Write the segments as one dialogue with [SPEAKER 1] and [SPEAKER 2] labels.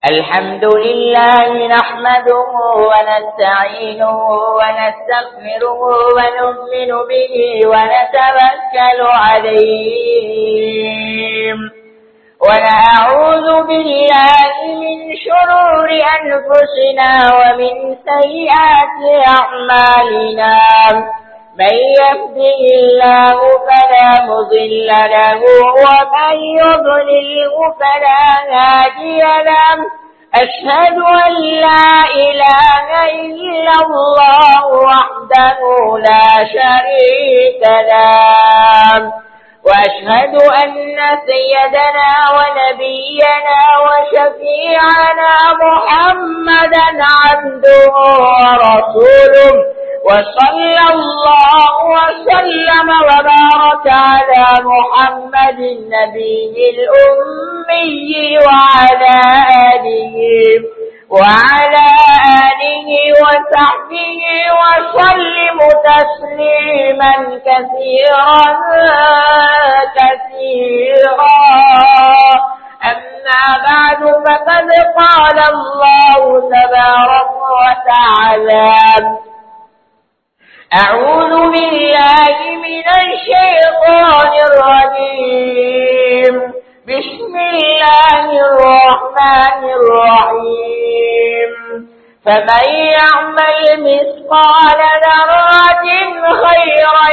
[SPEAKER 1] الحمد لله نحمده ونستعينه ونستغفره ونؤمن به ونتوكل عليه ونعوذ بالله من شرور أنفسنا ومن سيئات أعمالنا من يهده الله فلا مضل له ومن يضلله فلا هادي له أشهد أن لا إله إلا الله وحده لا شريك له وأشهد أن سيدنا ونبينا وشفيعنا محمدا عبده ورسوله وصلى الله وسلم وبارك على محمد النبي الأمي وعلى آله وعلى آله وصحبه وسلم تسليما كثيرا كثيرا أما بعد فقد قال الله تبارك وتعالى أعوذ بالله من الشيطان الرجيم بسم الله الرحمن الرحيم فمن يعمل مثقال ذرة خيرا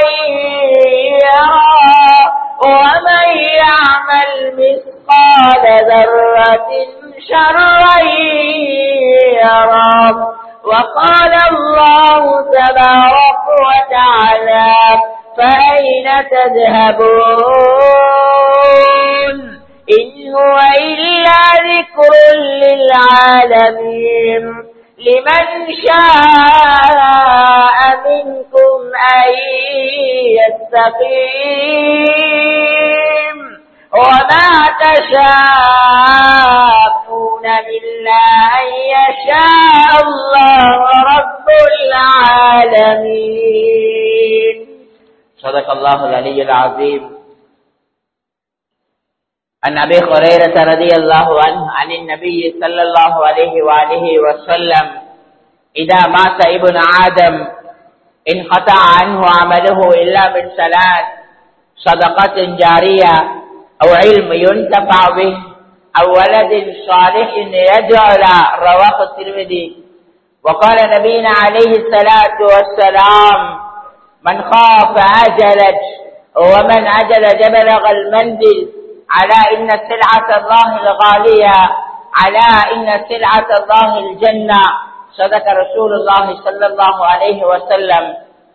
[SPEAKER 1] يرى ومن يعمل مثقال ذرة شرا يرى وقال الله تبارك وتعالى فأين تذهبون إن هو إلا ذكر للعالمين لمن شاء منكم أن يستقيم وما تشاءون إلا أن يشاء الله رب العالمين
[SPEAKER 2] صدق الله العلي العظيم عن أبي هريرة رضي الله عنه عن النبي صلى الله عليه وآله وسلم إذا مات ابن آدم انقطع عنه عمله إلا من ثلاث صدقة جارية أو علم ينتفع به أو ولد صالح يدعو له رواه الترمذي وقال نبينا عليه الصلاة والسلام من خاف عجلت ومن عجل بلغ المنزل على إن سلعة الله الغالية على إن سلعة الله الجنة صدق رسول الله صلى الله عليه وسلم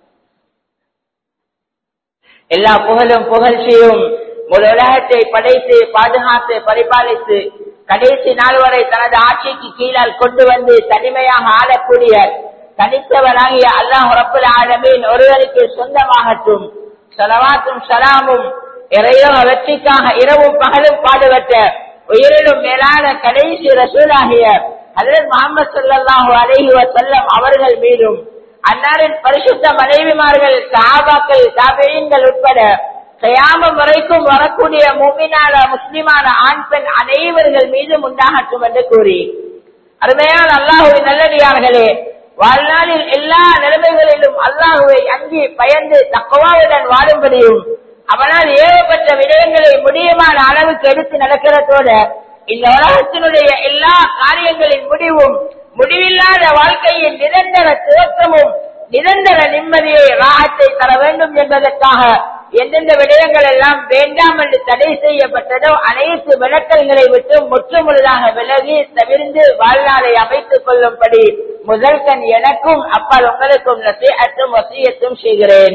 [SPEAKER 2] எல்லா புகழும் புகழ்ச்சியும் ஒரு உலகத்தை படைத்து பாதுகாத்து பரிபாலித்து கடைசி நாள் வரை தனது ஆட்சிக்கு கீழால் கொண்டு வந்து தனிமையாக ஆளக்கூடிய தனித்தவனாகிய அல்லாஹ் ரப்புல் ஆலமீன் ஒருவருக்கு சொந்தமாகட்டும் சலவாத்தும் சலாமும் இறையோ வெற்றிக்காக இரவும் பகலும் பாடுபட்ட உயிரிலும் மேலான கடைசி ரசூலாகிய ஹதரத் முகமது சல்லாஹூ அலஹி வசல்லம் அவர்கள் மீதும் அன்னாரின் பரிசுத்த மனைவிமார்கள் சஹாபாக்கள் தாபியங்கள் உட்பட கயாமம் வரைக்கும் வரக்கூடிய மூமினான முஸ்லிமான ஆண் பெண் அனைவர்கள் மீதும் உண்டாகட்டும் என்று கூறி அருமையான அல்லாஹுவின் நல்லடியார்களே வாழ்நாளில் எல்லா நிலைமைகளிலும் அல்லாஹுவை அங்கி பயந்து தக்கவாவுடன் வாழும்படியும் அவனால் ஏவப்பட்ட விடயங்களை முடியுமான அளவுக்கு எடுத்து நடக்கிறதோட இந்த உலகத்தினுடைய எல்லா காரியங்களின் முடிவும் முடிவில்லாத வாழ்க்கையின் நிரந்தர துவக்கமும் நிரந்தர நிம்மதியை ராகத்தை தர வேண்டும் என்பதற்காக எந்தெந்த விடயங்கள் எல்லாம் வேண்டாம் என்று தடை செய்யப்பட்டதோ அனைத்து விளக்கல்களை விட்டு முற்றுமுழுதாக விலகி தவிர்ந்து வாழ்நாளை அமைத்துக் கொள்ளும்படி முதல் கண் எனக்கும் அப்பால் உங்களுக்கும் நசீகத்தும் வசியத்தும் செய்கிறேன்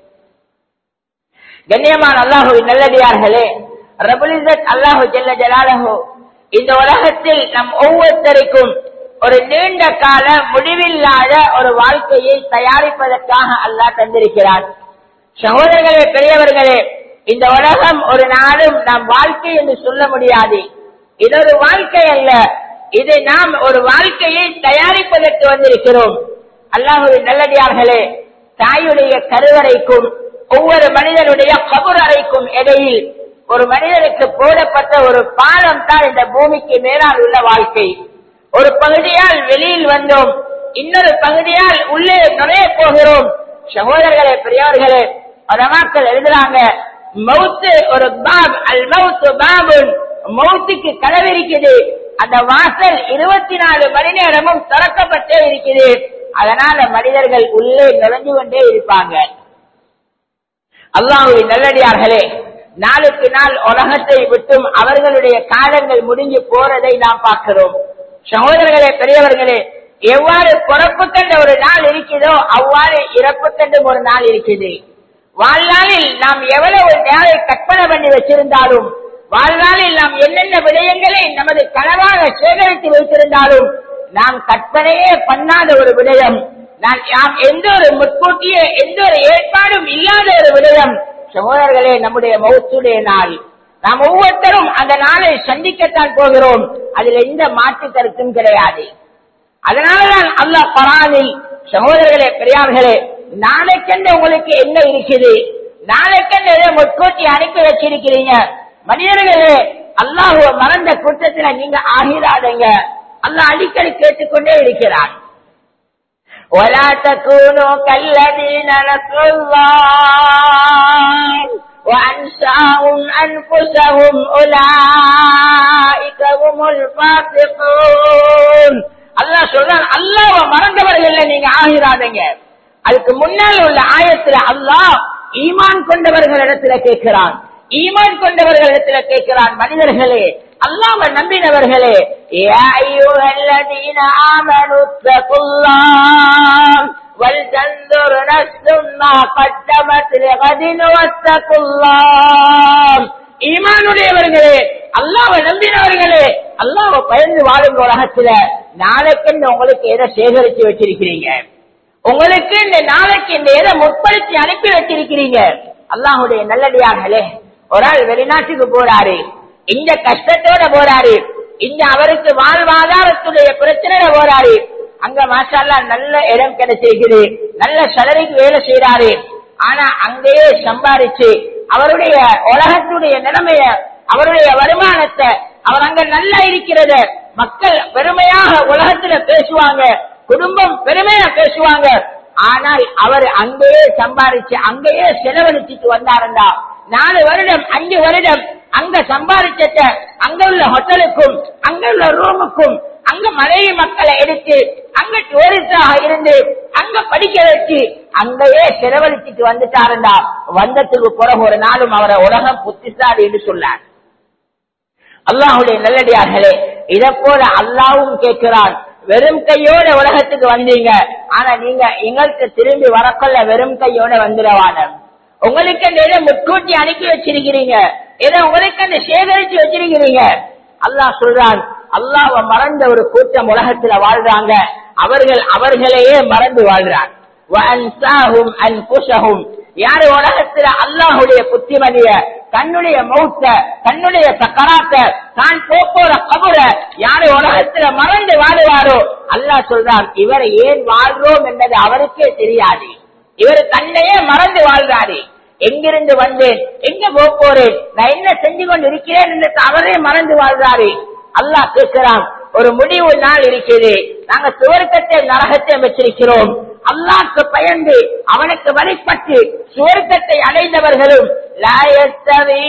[SPEAKER 2] கண்ணியமான அல்லாஹுவின் நல்லடியார்களே ரபுலிசத் அல்லாஹு ஜெல்ல ஜலாலஹு இந்த உலகத்தில் நம் ஒவ்வொருத்தருக்கும் ஒரு நீண்ட கால முடிவில்லாத ஒரு வாழ்க்கையை தயாரிப்பதற்காக அல்லாஹ் தந்திருக்கிறார் சகோதரர்களே பெரியவர்களே இந்த உலகம் ஒரு நாளும் நாம் வாழ்க்கை என்று சொல்ல முடியாது இது ஒரு வாழ்க்கை அல்ல இது நாம் ஒரு வாழ்க்கையை தயாரிப்பதற்கு வந்திருக்கிறோம் அல்லாஹுவின் நல்லடியார்களே தாயுடைய கருவறைக்கும் ஒவ்வொரு மனிதனுடைய கபுர் அறைக்கும் இடையில் ஒரு மனிதனுக்கு போடப்பட்ட ஒரு பாலம் தான் இந்த பூமிக்கு மேலால் உள்ள வாழ்க்கை ஒரு பகுதியால் வெளியில் வந்தோம் இன்னொரு பகுதியால் உள்ளே நுழைய போகிறோம் சகோதரர்களே பெரியவர்களே பதமாக்கள் எழுதுறாங்க மவுத்து ஒரு பாப் அல் மவுத்து பாபுன் மவுத்துக்கு கதவு இருக்குது அந்த வாசல் இருபத்தி நாலு மணி நேரமும் திறக்கப்பட்டே இருக்குது அதனால மனிதர்கள் உள்ளே நுழைஞ்சு கொண்டே இருப்பாங்க அல்லாஹுவின் நல்லடியார்களே நாளுக்கு நாள் உலகத்தை விட்டும் அவர்களுடைய காலங்கள் முடிஞ்சு போறதை நாம் பார்க்கிறோம் சகோதரர்களே பெரியவர்களே எவ்வாறு பிறப்பு கண்ட ஒரு நாள் இருக்குதோ அவ்வாறு இறப்பு கண்டும் ஒரு நாள் இருக்குது வாழ்நாளில் நாம் எவ்வளவு நாளை கற்பனை பண்ணி வச்சிருந்தாலும் வாழ்நாளில் நாம் என்னென்ன விடயங்களை நமது கனவாக சேகரித்து வைத்திருந்தாலும் நாம் கற்பனையே பண்ணாத ஒரு விடயம் நான் நாம் எந்த ஒரு முற்கூட்டிய எந்த ஒரு ஏற்பாடும் இல்லாத ஒரு விடயம் சகோதரர்களே நம்முடைய மௌத்துடைய நாள் நாம் ஒவ்வொருத்தரும் அந்த நாளை சந்திக்கத்தான் போகிறோம் அதில் எந்த மாற்று கருத்தும் கிடையாது அதனாலதான் அல்லாஹ் பரானில் சகோதரர்களே பெரியார்களே நாளைக்கென்று உங்களுக்கு என்ன இருக்குது நாளைக்கென்று எதை முற்கூட்டி அனுப்பி வச்சிருக்கிறீங்க மனிதர்களே அல்லாஹுவ மறந்த கூட்டத்துல நீங்க ஆகிறாதீங்க அல்லாஹ் அடிக்கடி கேட்டுக்கொண்டே இருக்கிறான் ولا تكونوا كالذين نسوا الله وأنساهم أنفسهم أولئك هم الفاسقون அல்லாஹ் சொல்றான் அல்லாஹ் மறந்தவர்கள் நீங்க ஆகிறாதீங்க அதுக்கு முன்னால் உள்ள ஆயத்துல அல்லாஹ் ஈமான் கொண்டவர்களிடத்துல கேட்கிறான் ஈமான் கொண்டவர்களிடத்துல கேட்கிறான் மனிதர்களே அல்லாம நம்பினவர்களே யா அய்யுஹல்லதீன ஆமனு தகுல்லாஹ் வல்தன்துர் நஃப்சும் மா கத்தமத் லிகதின் வத்தகுல்லாஹ் ஈமானுடையவர்களே அல்லாஹ்வை நம்பினவர்களே அல்லாஹ்வை பயந்து வாழும் உலகத்துல நாளைக்கு உங்களுக்கு எதை சேகரிச்சு வச்சிருக்கிறீங்க உங்களுக்கு இந்த நாளைக்கு இந்த எதை முற்படுத்தி அனுப்பி வச்சிருக்கிறீங்க அல்லாஹுடைய நல்லடியார்களே ஒரு ஆள் வெளிநாட்டுக்கு போறாரு இந்த கஷ்டத்தோட போறாரு இந்த அவருக்கு வாழ்வாதாரத்துடைய பிரச்சனையில போறாரு அங்க மாஷால்லா நல்ல இடம் கிடைச்சிருக்குது நல்ல சலரிக்கு வேலை செய்யறாரு ஆனா அங்கேயே சம்பாரிச்சு அவருடைய உலகத்துடைய நிலைமைய அவருடைய வருமானத்தை அவர் அங்க நல்லா இருக்கிறத மக்கள் பெருமையாக உலகத்துல பேசுவாங்க குடும்பம் பெருமையா பேசுவாங்க ஆனால் அவர் அங்கேயே சம்பாரிச்சு அங்கேயே செலவழிச்சிட்டு வந்தாருண்டா நாலு வருடம் அஞ்சு வருடம் அங்க சம்பாதிச்சத அங்க உள்ள ஹோட்டலுக்கும் அங்க உள்ள ரூமுக்கும் அங்க மனைவி மக்களை எடுத்து அங்க டூரிஸ்டாக இருந்து அங்க படிக்க வச்சு அங்கேயே செலவழிச்சிட்டு வந்துட்டாருண்டா வந்ததுக்கு பிறகு ஒரு நாளும் அவரை உலகம் புத்திசாலி என்று சொன்னார் அல்லாஹுடைய நல்லடியார்களே இதை போல அல்லாவும் கேட்கிறான் வெறும் கையோட உலகத்துக்கு வந்தீங்க ஆனா நீங்க எங்களுக்கு திரும்பி வரக்கொள்ள வெறும் கையோட வந்துடவான உங்களுக்கு அந்த இதை முற்கூட்டி அனுப்பி வச்சிருக்கிறீங்க இதை உங்களுக்கு அந்த சேகரிச்சு வச்சிருக்கிறீங்க அல்லாஹ் சொல்றான் அல்லாஹ்வை மறந்த ஒரு கூட்டம் உலகத்துல வாழ்றாங்க அவர்கள் அவர்களையே மறந்து வாழ்றான் வஅன்சாஹும் அன்ஃபுஸஹும் யாரு உலகத்துல அல்லாஹுடைய புத்திமதிய தன்னுடைய மௌத்த தன்னுடைய சக்கராத்த தான் போற கபுர யாரு உலகத்துல மறந்து வாழுவாரோ அல்லாஹ் சொல்றான் இவரை ஏன் வாழ்றோம் என்பது அவருக்கே தெரியாது இவர் தன்னையே மறந்து வாழ்றாரு எங்கிருந்து வந்தேன் எங்க போக போறேன் நான் என்ன செஞ்சு கொண்டு இருக்கிறேன் என்று அவரே மறந்து வாழ்றாரு அல்லாஹ் கேட்கிறான் ஒரு முடிவு நாள் இருக்குது நாங்க சுவர்க்கத்தை நரகத்தை வச்சிருக்கிறோம் அல்லாஹ்க்கு பயந்து அவனுக்கு வழிபட்டு சுவர்க்கத்தை அடைந்தவர்களும் لا يستوي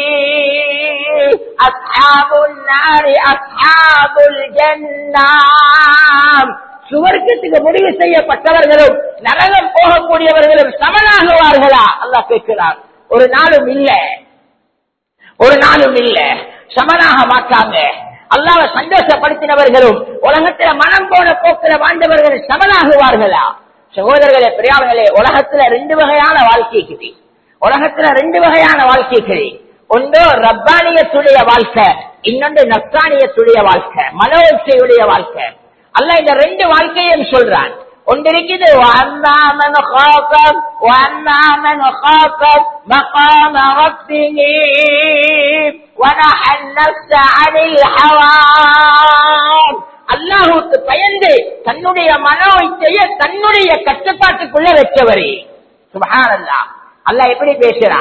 [SPEAKER 2] أصحاب النار أصحاب الجنة சுவர்க்கத்துக்கு முடிவு செய்யப்பட்டவர்களும் நரகம் போகக்கூடியவர்களும் சமனாகுவார்களா அல்லாஹ் கேட்கிறார் ஒரு நாளும் இல்ல ஒரு நாளும் இல்ல சமனாக மாட்டாங்க அல்லாவை சந்தோஷப்படுத்தினவர்களும் உலகத்துல மனம் போன போக்கில வாழ்ந்தவர்கள் சமனாகுவார்களா சகோதரர்களே பிரியாளர்களே உலகத்துல ரெண்டு வகையான வாழ்க்கைக்குது உலகத்துல ரெண்டு வகையான வாழ்க்கைக்குது ஒன்று ரப்பானியத்துடைய வாழ்க்கை இன்னொன்று நப்சானியத்துடைய வாழ்க்கை மனோச்சையுடைய வாழ்க்கை அல்ல இந்த ரெண்டு வாழ்க்கையும் சொல்றான் ஒன்று இருக்குது وَأَمَّا مَنْ خَافَ وَأَمَّا مَنْ خَافَ مَقَامَ رَبِّهِ وَنَهَى النَّفْسَ عَنِ الْهَوَى அல்லாஹுக்கு பயந்து தன்னுடைய மனோ இச்சைய தன்னுடைய கட்டுப்பாட்டுக்குள்ள வச்சவரே சுபஹானல்லாஹ் அல்லாஹ் எப்படி பேசுறான்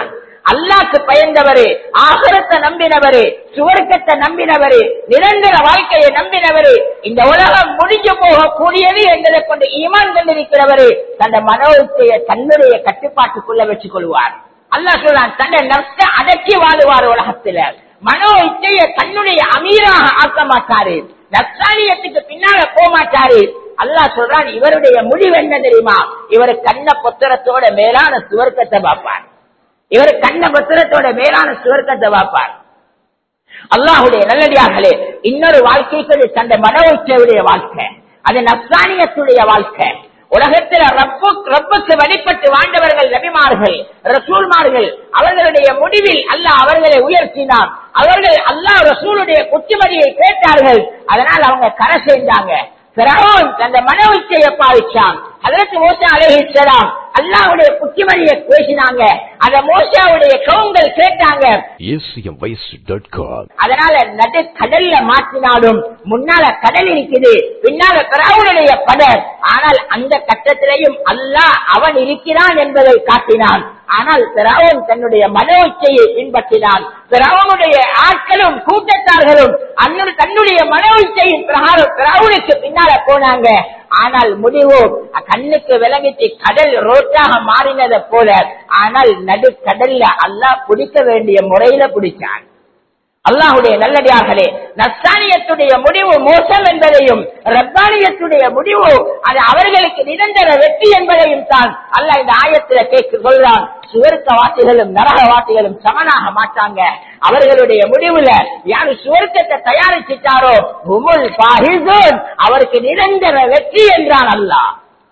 [SPEAKER 2] அல்லாக்கு பயந்தவரு ஆகரத்தை நம்பினவரு சுவர்க்கத்தை நம்பினவரு நிரந்தர வாழ்க்கையை நம்பினவரு இந்த உலகம் முடிஞ்சு போகக்கூடியது என்பதை கொண்டு ஈமான் கொண்டிருக்கிறவரு தன் மனோத்தைய தன்னுடைய கட்டுப்பாட்டுக்குள்ள வச்சுக் கொள்வார் அல்லாஹ் சொல்றான் தன்னை நஷ்ட அடக்கி வாழுவார் உலகத்துல மனோ இச்சைய தன்னுடைய அமீராக ஆக்க மாட்டாரு நப்சானியத்துக்கு பின்னால போக மாட்டாரு அல்லாஹ் சொல்றான் இவருடைய முடிவு என்ன தெரியுமா இவர் கண்ண புத்திரத்தோட மேலான சுவர்க்கத்தை பார்ப்பார் இவர் கண்ண புத்திரத்தோட மேலான சுவர்க்கத்தை பார்ப்பார் அல்லாஹுடைய நல்லடியார்களே இன்னொரு வாழ்க்கைக்கு தந்த மனோச்சையுடைய வாழ்க்கை அது நப்சானியத்துடைய வாழ்க்கை உலகத்தில் ரப்பு ரப்புக்கு வழிபட்டு வாழ்ந்தவர்கள் நபிமார்கள் ரசூல்மார்கள் அவர்களுடைய முடிவில் அல்லாஹ் அவர்களை உயர்த்தினான் அவர்கள் அல்லாஹ் ரசூலுடைய குத்துமதியை கேட்டார்கள் அதனால் அவங்க கரை சேர்ந்தாங்க பிறகும் தந்த மன உச்சையை பாவிச்சான் அதற்கு மோசா அழகிச்சலாம் அல்லாவுடைய புத்திமதியை பேசினாங்க அத மோசாவுடைய கவுங்கள் கேட்டாங்க
[SPEAKER 3] acmvoice.com.
[SPEAKER 2] அதனால நடு கடல்ல மாற்றினாலும் முன்னால கடல் இருக்குது பின்னால பிராவுடைய படர் ஆனால் அந்த கட்டத்திலையும் அல்லாஹ் அவன் இருக்கிறான் என்பதை காட்டினான் ஆனால் பிராவன் தன்னுடைய மனோச்சையை பின்பற்றினான் பிராவனுடைய ஆட்களும் கூட்டத்தார்களும் அண்ணன் தன்னுடைய மனோச்சையின் பிரகாரம் பிராவுனுக்கு பின்னால போனாங்க ஆனால் முடிவு கண்ணுக்கு விளங்கிட்டு கடல் ரோட்டாக மாறினதை போல ஆனால் நடு கடல்ல அல்லாஹ் பிடிக்க வேண்டிய முறையில பிடிச்சான் அல்லாஹுடைய நல்லடியார்களே நஸ்தானியத்துடைய முடிவு மோசம் என்பதையும் ரத்தானியத்துடைய முடிவு அது அவர்களுக்கு நிரந்தர வெற்றி என்பதையும் தான் அல்லாஹ் இந்த ஆயத்துல கேட்க சொல்றான் சுவர்க்கவாசிகளும் நரகவாசிகளும் சமனாக மாட்டாங்க அவர்களுடைய முடிவுல யாரு சுவர்க்கத்தை தயாரிச்சிட்டாரோ ஹுமுல் பாஹிசூன் அவருக்கு நிரந்தர வெற்றி என்றான் அல்லாஹ்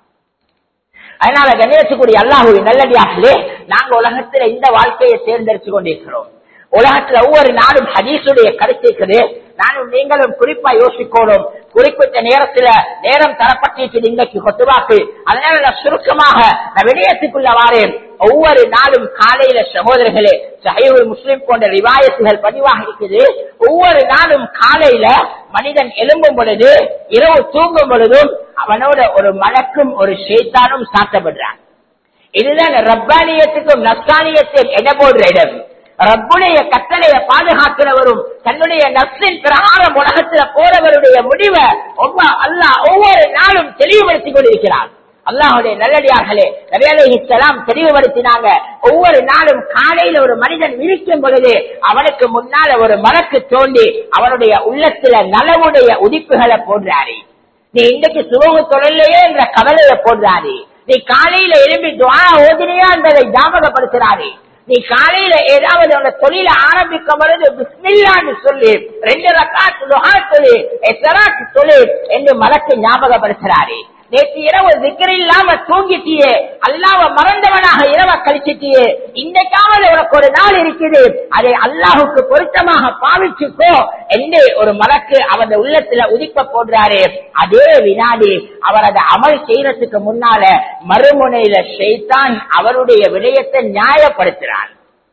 [SPEAKER 2] அதனால கணேசக்கூடிய அல்லாஹுவின் நல்லடியார்களே நாங்க உலகத்துல இந்த வாழ்க்கையை தேர்ந்தெடுத்து கொண்டிருக்கிறோம் உலகத்துல ஒவ்வொரு நாடும் ஹதீஸுடைய கருத்து நானும் நீங்களும் குறிப்பா யோசிக்கணும் குறிப்பிட்ட நேரத்துல நேரம் தரப்பட்டிருக்குது இன்றைக்கு கொத்துவாக்கு அதனால நான் சுருக்கமாக நான் விடயத்துக்குள்ள வாரேன் ஒவ்வொரு நாளும் காலையில சகோதரர்களே சஹீவுல் முஸ்லிம் போன்ற ரிவாயத்துகள் பதிவாக இருக்குது ஒவ்வொரு நாளும் காலையில மனிதன் எழும்பும் பொழுது இரவு தூங்கும் பொழுதும் அவனோட ஒரு மலக்கும் ஒரு ஷேத்தானும் சாத்தப்படுறான் இதுதான் ரப்பானியத்துக்கும் நஸ்தானியத்தையும் இட போடுற இடம் ரப்புடைய கட்டளையை பாதுகாக்கிறவரும் தன்னுடைய நப்சின் பிரகாரம் உலகத்துல போறவருடைய முடிவை அல்லாஹ் ஒவ்வொரு நாளும் தெளிவுபடுத்திக் கொண்டிருக்கிறார் அல்லாஹுடைய நல்லடியார்களே நபியலாம் தெளிவுபடுத்தினாங்க ஒவ்வொரு நாளும் காலையில ஒரு மனிதன் விழிக்கும் பொழுது அவனுக்கு முன்னால ஒரு மலக்கு தோண்டி அவனுடைய உள்ளத்துல நலவுடைய உதிப்புகளை போடுறாரு நீ இன்றைக்கு சுலோக தொழிலையே என்ற கவலையை போடுறாரு நீ காலையில எழுப்பி துவா ஓதினியா என்பதை ஞாபகப்படுத்துறாரு நீ காலையில ஏதாவது உங்க தொழில ஆரம்பிக்கும் பொழுது பிஸ்மில்லான்னு சொல்லி ரெண்டு ரக்காத்து லுஹா தொழு எசராத்து தொழு என்று மலக்கு ஞாபகப்படுத்துறாரு நேற்று இரவு திக்கர் இல்லாம தூங்கிட்டியே அல்லாவ மறந்தவனாக இரவ கழிச்சிட்டியே இன்றைக்காவது உனக்கு ஒரு நாள் இருக்குது அதை அல்லாஹுக்கு பொருத்தமாக பாவிச்சுக்கோ என்று ஒரு மலக்கு அவன் உள்ளத்துல உதிக்க போடுறாரு அதே வினாடி அவர் அதை அமல் செய்யறதுக்கு முன்னால மறுமுனையில ஷெய்தான் அவருடைய விடயத்தை நியாயப்படுத்துறான்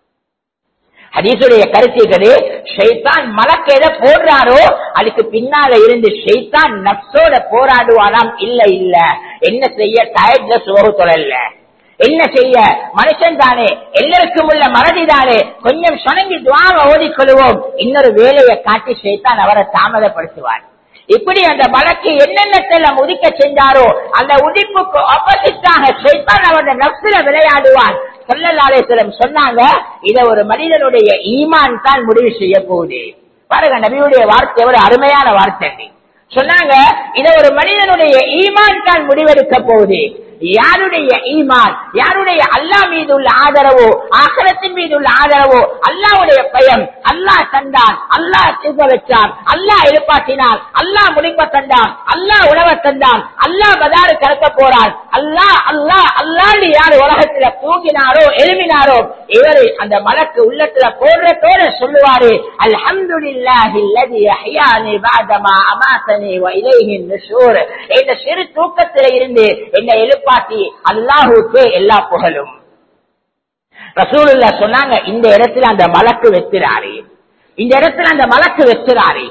[SPEAKER 2] ஹதீசுடைய கருத்துக்களே ஷைத்தான் மலக்கு எதை போடுறாரோ அதுக்கு பின்னால இருந்து ஷைத்தான் நப்சோட போராடுவானாம் இல்ல இல்ல என்ன செய்ய டயர்ட்ல சுக தொழல்ல என்ன செய்ய மனுஷன் தானே எல்லாருக்கும் உள்ள மறதி தானே கொஞ்சம் சொனங்கி துவாவை ஓதிக்கொள்வோம் இன்னொரு வேலையை காட்டி ஷைத்தான் அவரை தாமதப்படுத்துவார் இப்படி அந்த வழக்கு என்னென்னத்தெல்லாம் உதிக்க செஞ்சாரோ அந்த உதிப்புக்கு ஆப்போசிட்டாக ஷைத்தான் அவருடைய நப்சில விளையாடுவான் சொல்லலாலேஸ்வரம் சொன்னாங்க இத ஒரு மனிதனுடைய ஈமான் தான் முடிவு செய்ய போகுது பாருங்க நபியுடைய வார்த்தை ஒரு அருமையான வார்த்தை சொன்னாங்க இத ஒரு மனிதனுடைய ஈமான் தான் முடிவெடுக்க போகுது யாருடைய ஈமான் யாருடைய அல்லா மீது உள்ள ஆதரவோ ஆகரத்தின் மீது உள்ள ஆதரவோ அல்லாவுடைய பயம் அல்லாஹ் தந்தான் அல்லாஹ் சிக வச்சான் அல்லாஹ் எழுப்பாட்டினான் அல்லாஹ் முடிப்ப தந்தான் அல்லாஹ் உணவ தந்தான் அல்லாஹ் பதாரு கறக்க போறான் அல்லாஹ் அல்லாஹ் அல்லாண்டு யார் உலகத்துல தூங்கினாரோ எழுமினாரோ இவரு அந்த மலக்கு உள்ளத்துல போடுறதோட சொல்லுவாரு அல்ஹம்துலில்லாஹி அல்லதி அஹ்யானி பஅதமா அமாதனி வ இலைஹி நுஷூர் இந்த சிறு தூக்கத்தில இருந்து என்னை எழுப்பாட்டி அல்லாஹ்வுக்கு எல்லா புகழும் ரசூலுல்லா சொன்னாங்க இந்த இடத்துல அந்த மலக்கு வெத்துறாரு இந்த இடத்துல அந்த மலக்கு வெத்துறாரு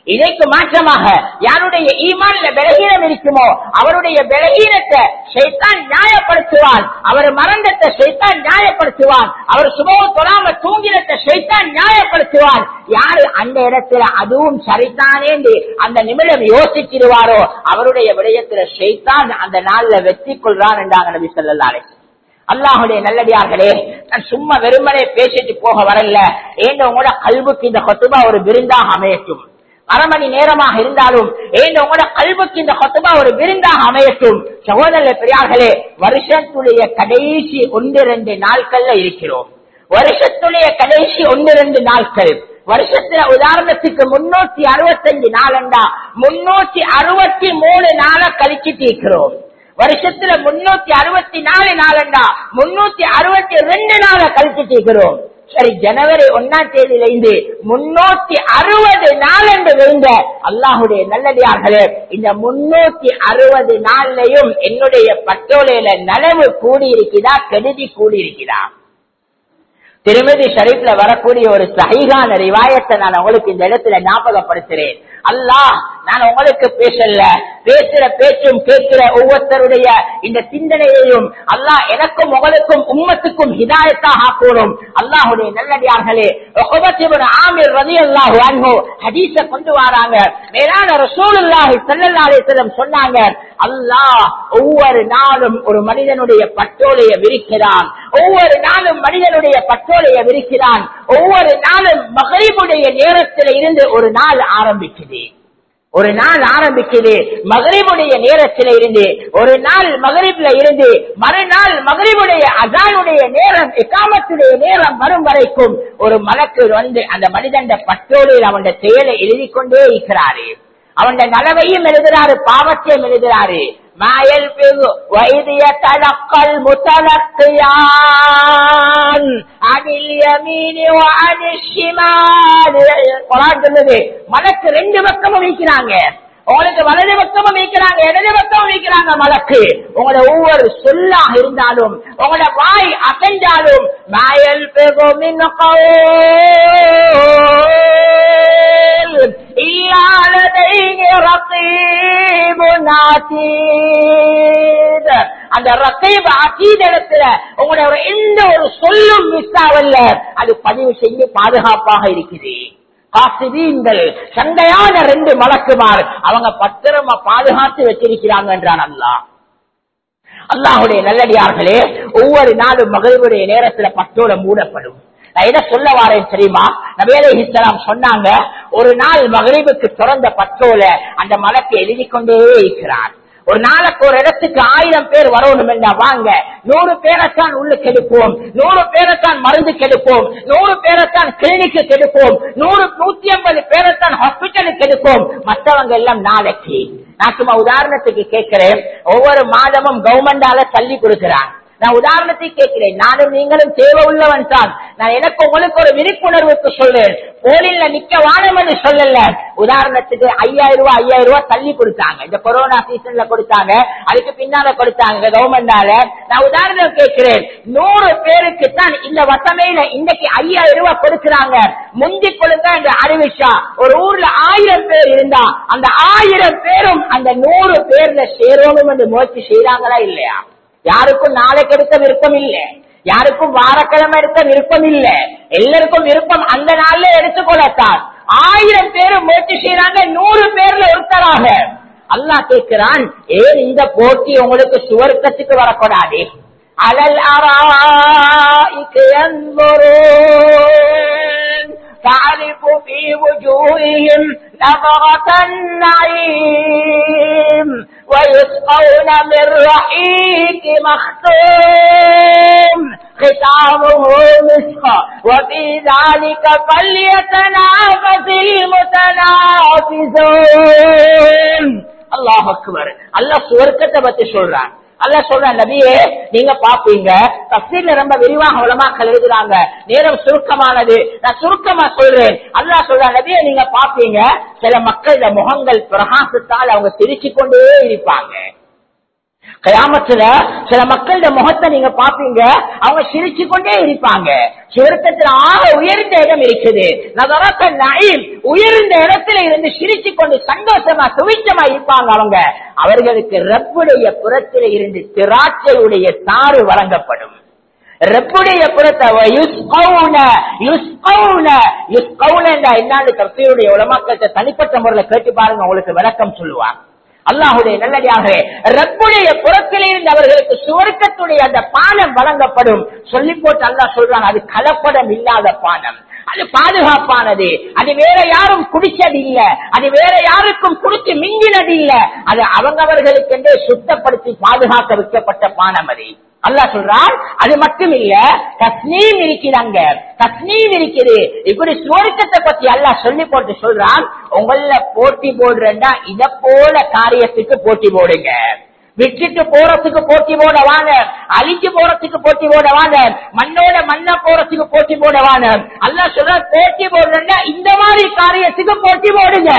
[SPEAKER 2] இதற்கு மாற்றமாக யாருடைய ஈமான்ல பலகீனம் இருக்குமோ அவருடைய பலகீனத்தை ஷைத்தான் நியாயப்படுத்துவான் அவர் மறந்தத்தை ஷைத்தான் நியாயப்படுத்துவான் அவர் சுபவ தொழாம தூங்கினத்தை ஷைத்தான் நியாயப்படுத்துவான் யாரு அந்த இடத்துல அதுவும் சரிதானே என்று அந்த நிமிடம் யோசிச்சிருவாரோ அவருடைய விடயத்துல ஷைத்தான் அந்த நாள்ல வெற்றி கொள்றான் என்றாங்க நபி சொல்லலாலே அல்லாஹுடைய நல்லடியார்களே நான் சும்மா வெறுமனே பேசிட்டு போக வரல ஏன் உங்களோட கல்வுக்கு இந்த கொத்துபா ஒரு விருந்தாக அமையட்டும் அரை மணி நேரமாக இருந்தாலும் ஏன் உங்களோட கல்வுக்கு இந்த கொத்துபா ஒரு விருந்தாக அமையட்டும் சகோதர பெரியார்களே வருஷத்துடைய கடைசி ஒன்று ரெண்டு நாட்கள்ல இருக்கிறோம் வருஷத்துடைய கடைசி ஒன்று ரெண்டு நாட்கள் வருஷத்துல உதாரணத்துக்கு முன்னூத்தி அறுபத்தஞ்சு நாளண்டா முன்னூத்தி அறுபத்தி மூணு நாளை கழிச்சிட்டு இருக்கிறோம் வருஷத்துல முன்னூத்தி அறுபத்தி நாலு நாளண்டா முன்னூத்தி அறுபத்தி ரெண்டு நாளை கழிச்சிட்டு இருக்கிறோம் சரி ஜனவரி ஒன்னாம் தேதியில இருந்து முன்னூத்தி அறுபது நாள் என்று வைங்க அல்லாஹுடைய நல்லடியார்களே இந்த முன்னூத்தி அறுபது நாள்லயும் என்னுடைய பட்டோலையில நலவு கூடி இருக்குதா கெடுதி கூடி இருக்குதா திருமதி ஷரீப்ல வரக்கூடிய ஒரு சகிகான ரிவாயத்தை நான் உங்களுக்கு இந்த இடத்துல ஞாபகப்படுத்துறேன் அல்லாஹ் நான் உங்களுக்கு பேசல பேசுற பேச்சும் கேட்கிற ஒவ்வொருத்தருடைய இந்த சிந்தனையையும் அல்லாஹ் எனக்கும் உங்களுக்கும் உம்மத்துக்கும் ஹிதாயத்தாக ஆக்கணும் அல்லாஹுடைய நல்லடியார்களே ஆமிர் ரதி அல்லாஹு அன்ஹோ ஹதீஸ கொண்டு வராங்க மேலான ரசூலுல்லாஹி ஸல்லல்லாஹு அலைஹி வஸல்லம் சொன்னாங்க அல்லாஹ் ஒவ்வொரு நாளும் ஒரு மனிதனுடைய பட்டோலையை விரிக்கிறான் ஒவ்வொரு நாளும் மனிதனுடைய பட்டோலையை விரிக்கிறான் ஒவ்வொரு நாளும் மகரிபுடைய நேரத்தில் இருந்து ஒரு நாள் ஆரம்பிக்குது ஒரு நாள் ஆரம்பிக்குது மகரிபுடைய நேரத்தில் இருந்து ஒரு நாள் மகரிப்ல இருந்து மறுநாள் மகரிபுடைய அசானுடைய நேரம் எக்காமத்துடைய நேரம் வரும் வரைக்கும் ஒரு மலக்கு வந்து அந்த மனிதன் பட்டோலில் அவன் செயலை எழுதி கொண்டே இருக்கிறாரு அவன் நலவையும் எழுதுறாரு பாவத்தையும் எழுதுறாரு மாயல் வைத்திய தலக்கல் முத்தலக்கையான் அதில் யமீனி அதில் சொல்லுது மலக்கு ரெண்டு பக்கமும் வைக்கிறாங்க உங்களுக்கு வலது பக்கமும் வைக்கிறாங்க இடது பக்கமும் வைக்கிறாங்க மலக்கு உங்களோட ஒவ்வொரு சொல்லாக இருந்தாலும் உங்களோட வாய் அசைஞ்சாலும் மாயல் பெகும் அந்த ரசீப் அசீதத்துல உங்களோட எந்த ஒரு சொல்லும் மிஸ் ஆகல அது பதிவு செய்ய பாதுகாப்பாக இருக்குது காசிதீன்கள் சண்டையான ரெண்டு மலக்குமார் அவங்க பத்திரமா பாதுகாத்து வச்சிருக்கிறாங்க என்றான் அல்லாஹ் அல்லாஹுடைய நல்லடியார்களே ஒவ்வொரு நாளும் மகளிருடைய நேரத்துல பட்டோல மூடப்படும் நான் எதை சொல்ல வாரேன் தெரியுமா நபேலை இஸ்லாம் சொன்னாங்க ஒரு நாள் மகரிபுக்கு திறந்த பட்டோல அந்த மலக்கு எழுதி கொண்டே இருக்கிறார் ஒரு நாளைக்கு ஒரு இடத்துக்கு ஆயிரம் பேர் வரணும் என்றா வாங்க நூறு பேரைத்தான் உள்ள கெடுப்போம் நூறு பேரைத்தான் மருந்து கெடுப்போம் நூறு பேரைத்தான் கிளினிக்கு கெடுப்போம் நூறு நூத்தி ஐம்பது பேரைத்தான் ஹாஸ்பிட்டலுக்கு கெடுப்போம் மற்றவங்க எல்லாம் நாளைக்கு நான் சும்மா உதாரணத்துக்கு கேட்கிறேன் ஒவ்வொரு மாதமும் கவர்மெண்டால தள்ளி கொடுக்கிறான் நான் உதாரணத்துக்கு கேட்கிறேன் நானும் நீங்களும் தேவை உள்ளவன் தான் நான் எனக்கு உங்களுக்கு ஒரு விழிப்புணர்வுக்கு சொல்றேன் போலில நிக்க வானம் என்று சொல்லல உதாரணத்துக்கு ஐயாயிரம் ரூபாய் ஐயாயிரம் ரூபாய் தள்ளி கொடுத்தாங்க இந்த கொரோனா சீசன்ல கொடுத்தாங்க அதுக்கு பின்னால கொடுத்தாங்க கவர்மெண்டால நான் உதாரணம் கேட்கிறேன் நூறு பேருக்கு தான் இந்த வசமையில இன்னைக்கு ஐயாயிரம் ரூபாய் கொடுக்கிறாங்க முந்தி கொடுங்க என்று அறிவிச்சா ஒரு ஊர்ல ஆயிரம் பேர் இருந்தா அந்த ஆயிரம் பேரும் அந்த நூறு பேர்ல சேரணும் என்று முயற்சி செய்யறாங்களா இல்லையா யாருக்கும் நாளைக்கு எடுக்க விருப்பம் இல்லை யாருக்கும் வாரக்கிழமை எடுக்க விருப்பம் இல்லை எல்லாருக்கும் விருப்பம் அந்த நாள்ல எடுத்துக்கொள்ளத்தான் ஆயிரம் பேரும் முயற்சி செய்யறாங்க நூறு பேர்ல ஒருத்தராக அல்லாஹ் கேட்கிறான் ஏன் இந்த போட்டி உங்களுக்கு சுவர்க்கத்துக்கு வரக்கூடாது அலல் அராய்க்கு تعرف في وجوههم نظرة النعيم ويسقون من رحيق مختوم ختامه مسك وفي ذلك فليتنافس المتنافسون الله اكبر الله சுவர்க்கத்தை பத்தி சொல்றான் அல்ல சொல்ற நபியே நீங்க பாப்பீங்க தப்சீர்ல ரொம்ப விரிவாக உலமாக்கள் எழுதுறாங்க நேரம் சுருக்கமானது நான் சுருக்கமா சொல்றேன் அல்லா சொல்ற நபியை நீங்க பாப்பீங்க சில மக்களோட முகங்கள் பிரகாசத்தால் அவங்க சிரிச்சு கொண்டே இருப்பாங்க கயாமத்துல சில மக்களோட முகத்தை நீங்க பாப்பீங்க அவங்க சிரிச்சு கொண்டே இருப்பாங்க சுவர்க்கத்துல ஆக உயர்ந்த இடம் இருக்குது நகரத்த நயில் உயர்ந்த இடத்துல இருந்து சிரிச்சு கொண்டு சந்தோஷமா சுவிச்சமா இருப்பாங்க அவங்க அவர்களுக்கு ரப்புடைய புறத்தில இருந்து திராட்சையுடைய தாறு வழங்கப்படும் ரப்புடைய புறத்தை யுஸ்கௌன, யுஸ்கௌன, யுஸ்கௌன என்ற என்னாண்டு தப்சீருடைய உலமாக்கத்தை தனிப்பட்ட முறையில் கேட்டு பாருங்க உங்களுக்கு விளக்கம் சொல்லுவாங்க அல்லாஹுடைய நல்லடியாக ரப்புடைய புறத்திலிருந்து அவர்களுக்கு சுவர்க்கத்துடைய அந்த பானம் வழங்கப்படும் சொல்லி போட்டு அல்லாஹ் சொல்றான் அது கலப்படம் இல்லாத பானம் அது பாதுகாப்பானது அது வேற யாரும் குடிச்சது இல்ல அது வேற யாருக்கும் குடிச்சு மிஞ்சினது இல்ல அது அவங்கவர்களுக்கென்றே சுத்தப்படுத்தி பாதுகாக்க வைக்கப்பட்ட பானம் அது அல்லாஹ் சொல்றான் அது மட்டும் இல்ல தஸ்னீம் இருக்குது அங்க தஸ்னீம் இருக்குது இப்படி சுவர்க்கத்தை பத்தி அல்லாஹ் சொல்லி போட்டு சொல்றான் உங்கள போட்டி போடுறா இத போல காரியத்துக்கு போட்டி போடுங்க விட்டுட்டு போறதுக்கு போட்டி போட வாங்க அழிஞ்சு போறதுக்கு போட்டி போட வாங்க மண்ணோட மண்ண போறதுக்கு போட்டி போட வாங்க அல்லாஹ் சொல்ற போட்டி போடுறா இந்த மாதிரி காரியத்துக்கு போட்டி போடுங்க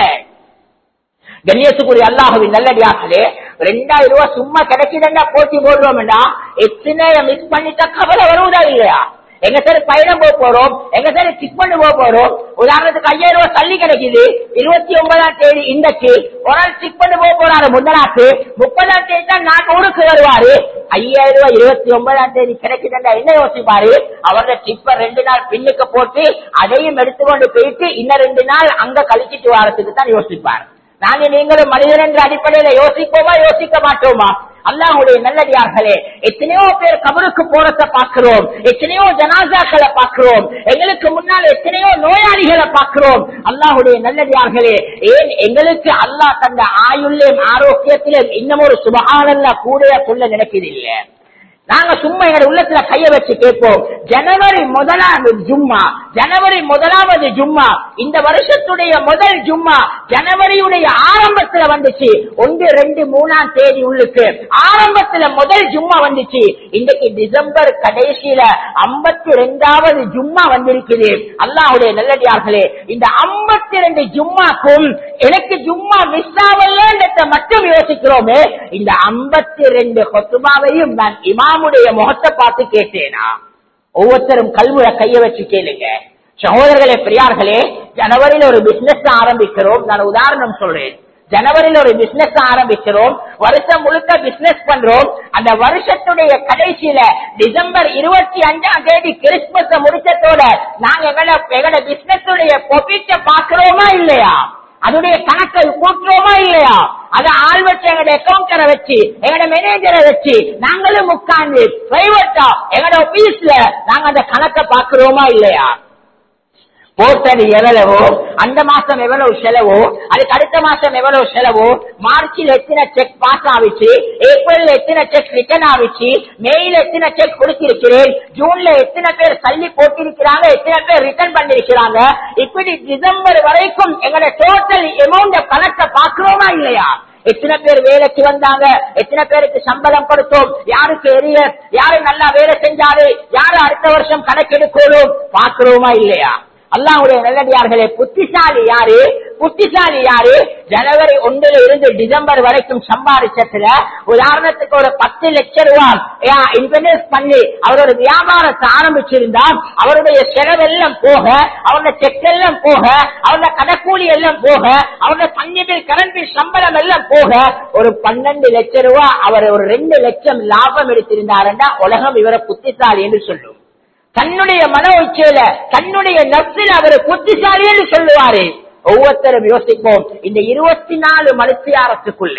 [SPEAKER 2] கண்ணியத்துக்குரிய அல்லாஹுவின் நல்லடியார்களே ரெண்டாயிரம் ரூபாய் சும்மா கிடைக்குதுன்னா போட்டி போடுறோம்னா எத்தனை மிஸ் பண்ணிட்டா கவலை வருவதா இல்லையா எங்க சார் பயணம் போக போறோம் எங்க சார் சிக் பண்ண போக போறோம் உதாரணத்துக்கு ஐயாயிரம் ரூபாய் தள்ளி கிடைக்குது இருபத்தி ஒன்பதாம் தேதி இன்றைக்கு ஒரு நாள் சிக் பண்ண போக போறாரு முந்தநாக்கு முப்பதாம் தேதி தான் நான் ஊருக்கு வருவாரு ஐயாயிரம் ரூபாய் இருபத்தி ஒன்பதாம் தேதி கிடைக்குதுன்னா என்ன யோசிப்பாரு அவரோட சிப்ப ரெண்டு நாள் பின்னுக்கு போட்டு அதையும் எடுத்துக்கொண்டு போயிட்டு இன்னும் ரெண்டு நாள் அங்க கழிச்சிட்டு வரத்துக்கு தான் யோசிப்பார் நாங்க நீங்களும் மனிதன் என்ற அடிப்படையில யோசிப்போமா யோசிக்க மாட்டோமா அல்லாஹுடைய நல்லடியார்களே எத்தனையோ பேர் கபருக்கு போறத பார்க்கிறோம் எத்தனையோ ஜனாசாக்களை பார்க்கிறோம் எங்களுக்கு முன்னால் எத்தனையோ நோயாளிகளை பார்க்கிறோம் அல்லாஹுடைய நல்லடியார்களே ஏன் எங்களுக்கு அல்லாஹ் தந்த ஆயுள்ளையும் ஆரோக்கியத்திலும் இன்னும் ஒரு சுபகானல்ல கூட சொல்ல நினைக்கிறதில்லை நாங்க சும்மா எங்க உள்ளத்துல கைய வச்சு கேட்போம் ஜனவரி முதலாவது ஜும்மா ஜனவரி முதலாவது ஜும்மா இந்த வருஷத்துடைய முதல் ஜும்மா ஜனவரியுடைய ஆரம்பத்துல வந்துச்சு ஒன்று ரெண்டு மூணாம் தேதி உள்ளுக்கு ஆரம்பத்துல முதல் ஜும்மா வந்துச்சு இன்னைக்கு டிசம்பர் கடைசியில ஐம்பத்தி ரெண்டாவது ஜும்மா வந்திருக்குது அல்லாஹுடைய நல்லடியார்களே இந்த ஐம்பத்தி ரெண்டு ஜும்மாக்கும் எனக்கு ஜும்மா மிஸ் ஆகல மட்டும் யோசிக்கிறோமே இந்த ஐம்பத்தி ரெண்டு கொத்துமாவையும் நான் இமாமுடைய முகத்தை பார்த்து கேட்டேனா ஒவ்வொருத்தரும் கல்வியை கைய வச்சு கேளுங்க சகோதரர்களே பெரியார்களே ஜனவரியில ஒரு பிசினஸ் ஆரம்பிக்கிறோம் நான் உதாரணம் சொல்றேன் ஜனவரியில ஒரு பிசினஸ் ஆரம்பிக்கிறோம் வருஷம் முழுக்க பிசினஸ் பண்றோம் அந்த வருஷத்துடைய கடைசியில டிசம்பர் இருபத்தி அஞ்சாம் தேதி கிறிஸ்துமஸ் முடிச்சதோட நாங்க எங்களோட எங்களோட பிசினஸ் உடைய பொபிட்ட பாக்குறோமா இல்லையா அதனுடைய கணக்கை கூட்டுறோமா இல்லையா அத ஆள் வச்சு எங்களோட அக்கௌண்டரை வச்சு எங்களோட மேனேஜரை வச்சு நாங்களும் உட்கார்ந்து பிரைவேட்டா எங்களோட ஆபீஸ்ல நாங்க அந்த கணக்கை பாக்குறோமா இல்லையா போட்டது எவ்வளவோ அந்த மாசம் எவ்வளவு செலவோ அதுக்கு அடுத்த மாசம் எவ்வளவு செலவோ மார்ச்சில் எத்தனை செக் பாஸ் ஆவிச்சு ஏப்ரல் எத்தனை செக் ரிட்டர்ன் ஆவிச்சு மேல எத்தனை செக் கொடுத்திருக்கிறேன் ஜூன்ல எத்தனை பேர் தள்ளி போட்டிருக்கிறாங்க எத்தனை பேர் ரிட்டர்ன் பண்ணிருக்கிறாங்க இப்படி டிசம்பர் வரைக்கும் எங்களோட டோட்டல் அமௌண்ட் கணக்கை பாக்குறோமா இல்லையா எத்தனை பேர் வேலைக்கு வந்தாங்க எத்தனை பேருக்கு சம்பளம் கொடுத்தோம் யாருக்கு எரிய யாரு நல்லா வேலை செஞ்சாரு யாரு அடுத்த வருஷம் கணக்கெடுக்கணும் பாக்குறோமா இல்லையா அல்லாவுடைய நல்லடியார்களே புத்திசாலி யாரு புத்திசாலி யாரு ஜனவரி ஒன்றுல இருந்து டிசம்பர் வரைக்கும் சம்பாதிச்சதுல உதாரணத்துக்கு ஒரு பத்து லட்சம் ரூபாய் இன்வெஸ்ட் பண்ணி அவர் ஒரு வியாபாரத்தை ஆரம்பிச்சிருந்தா அவருடைய செலவெல்லாம் போக அவருடைய செக் எல்லாம் போக அவருடைய கடக்கூலி எல்லாம் போக அவருடைய தண்ணி பில் கரண்ட் பில் சம்பளம் எல்லாம் போக ஒரு பன்னெண்டு லட்சம் ரூபாய் அவர் ஒரு ரெண்டு லட்சம் லாபம் எடுத்திருந்தாருன்னா உலகம் இவரை புத்திசாலி என்று சொல்லும் தன்னுடைய மன உச்சையில தன்னுடைய நப்சில் அவர் புத்திசாலி என்று சொல்லுவாரு ஒவ்வொருத்தரும் யோசிப்போம் இந்த இருபத்தி நாலு மனுஷியாரத்துக்குள்ள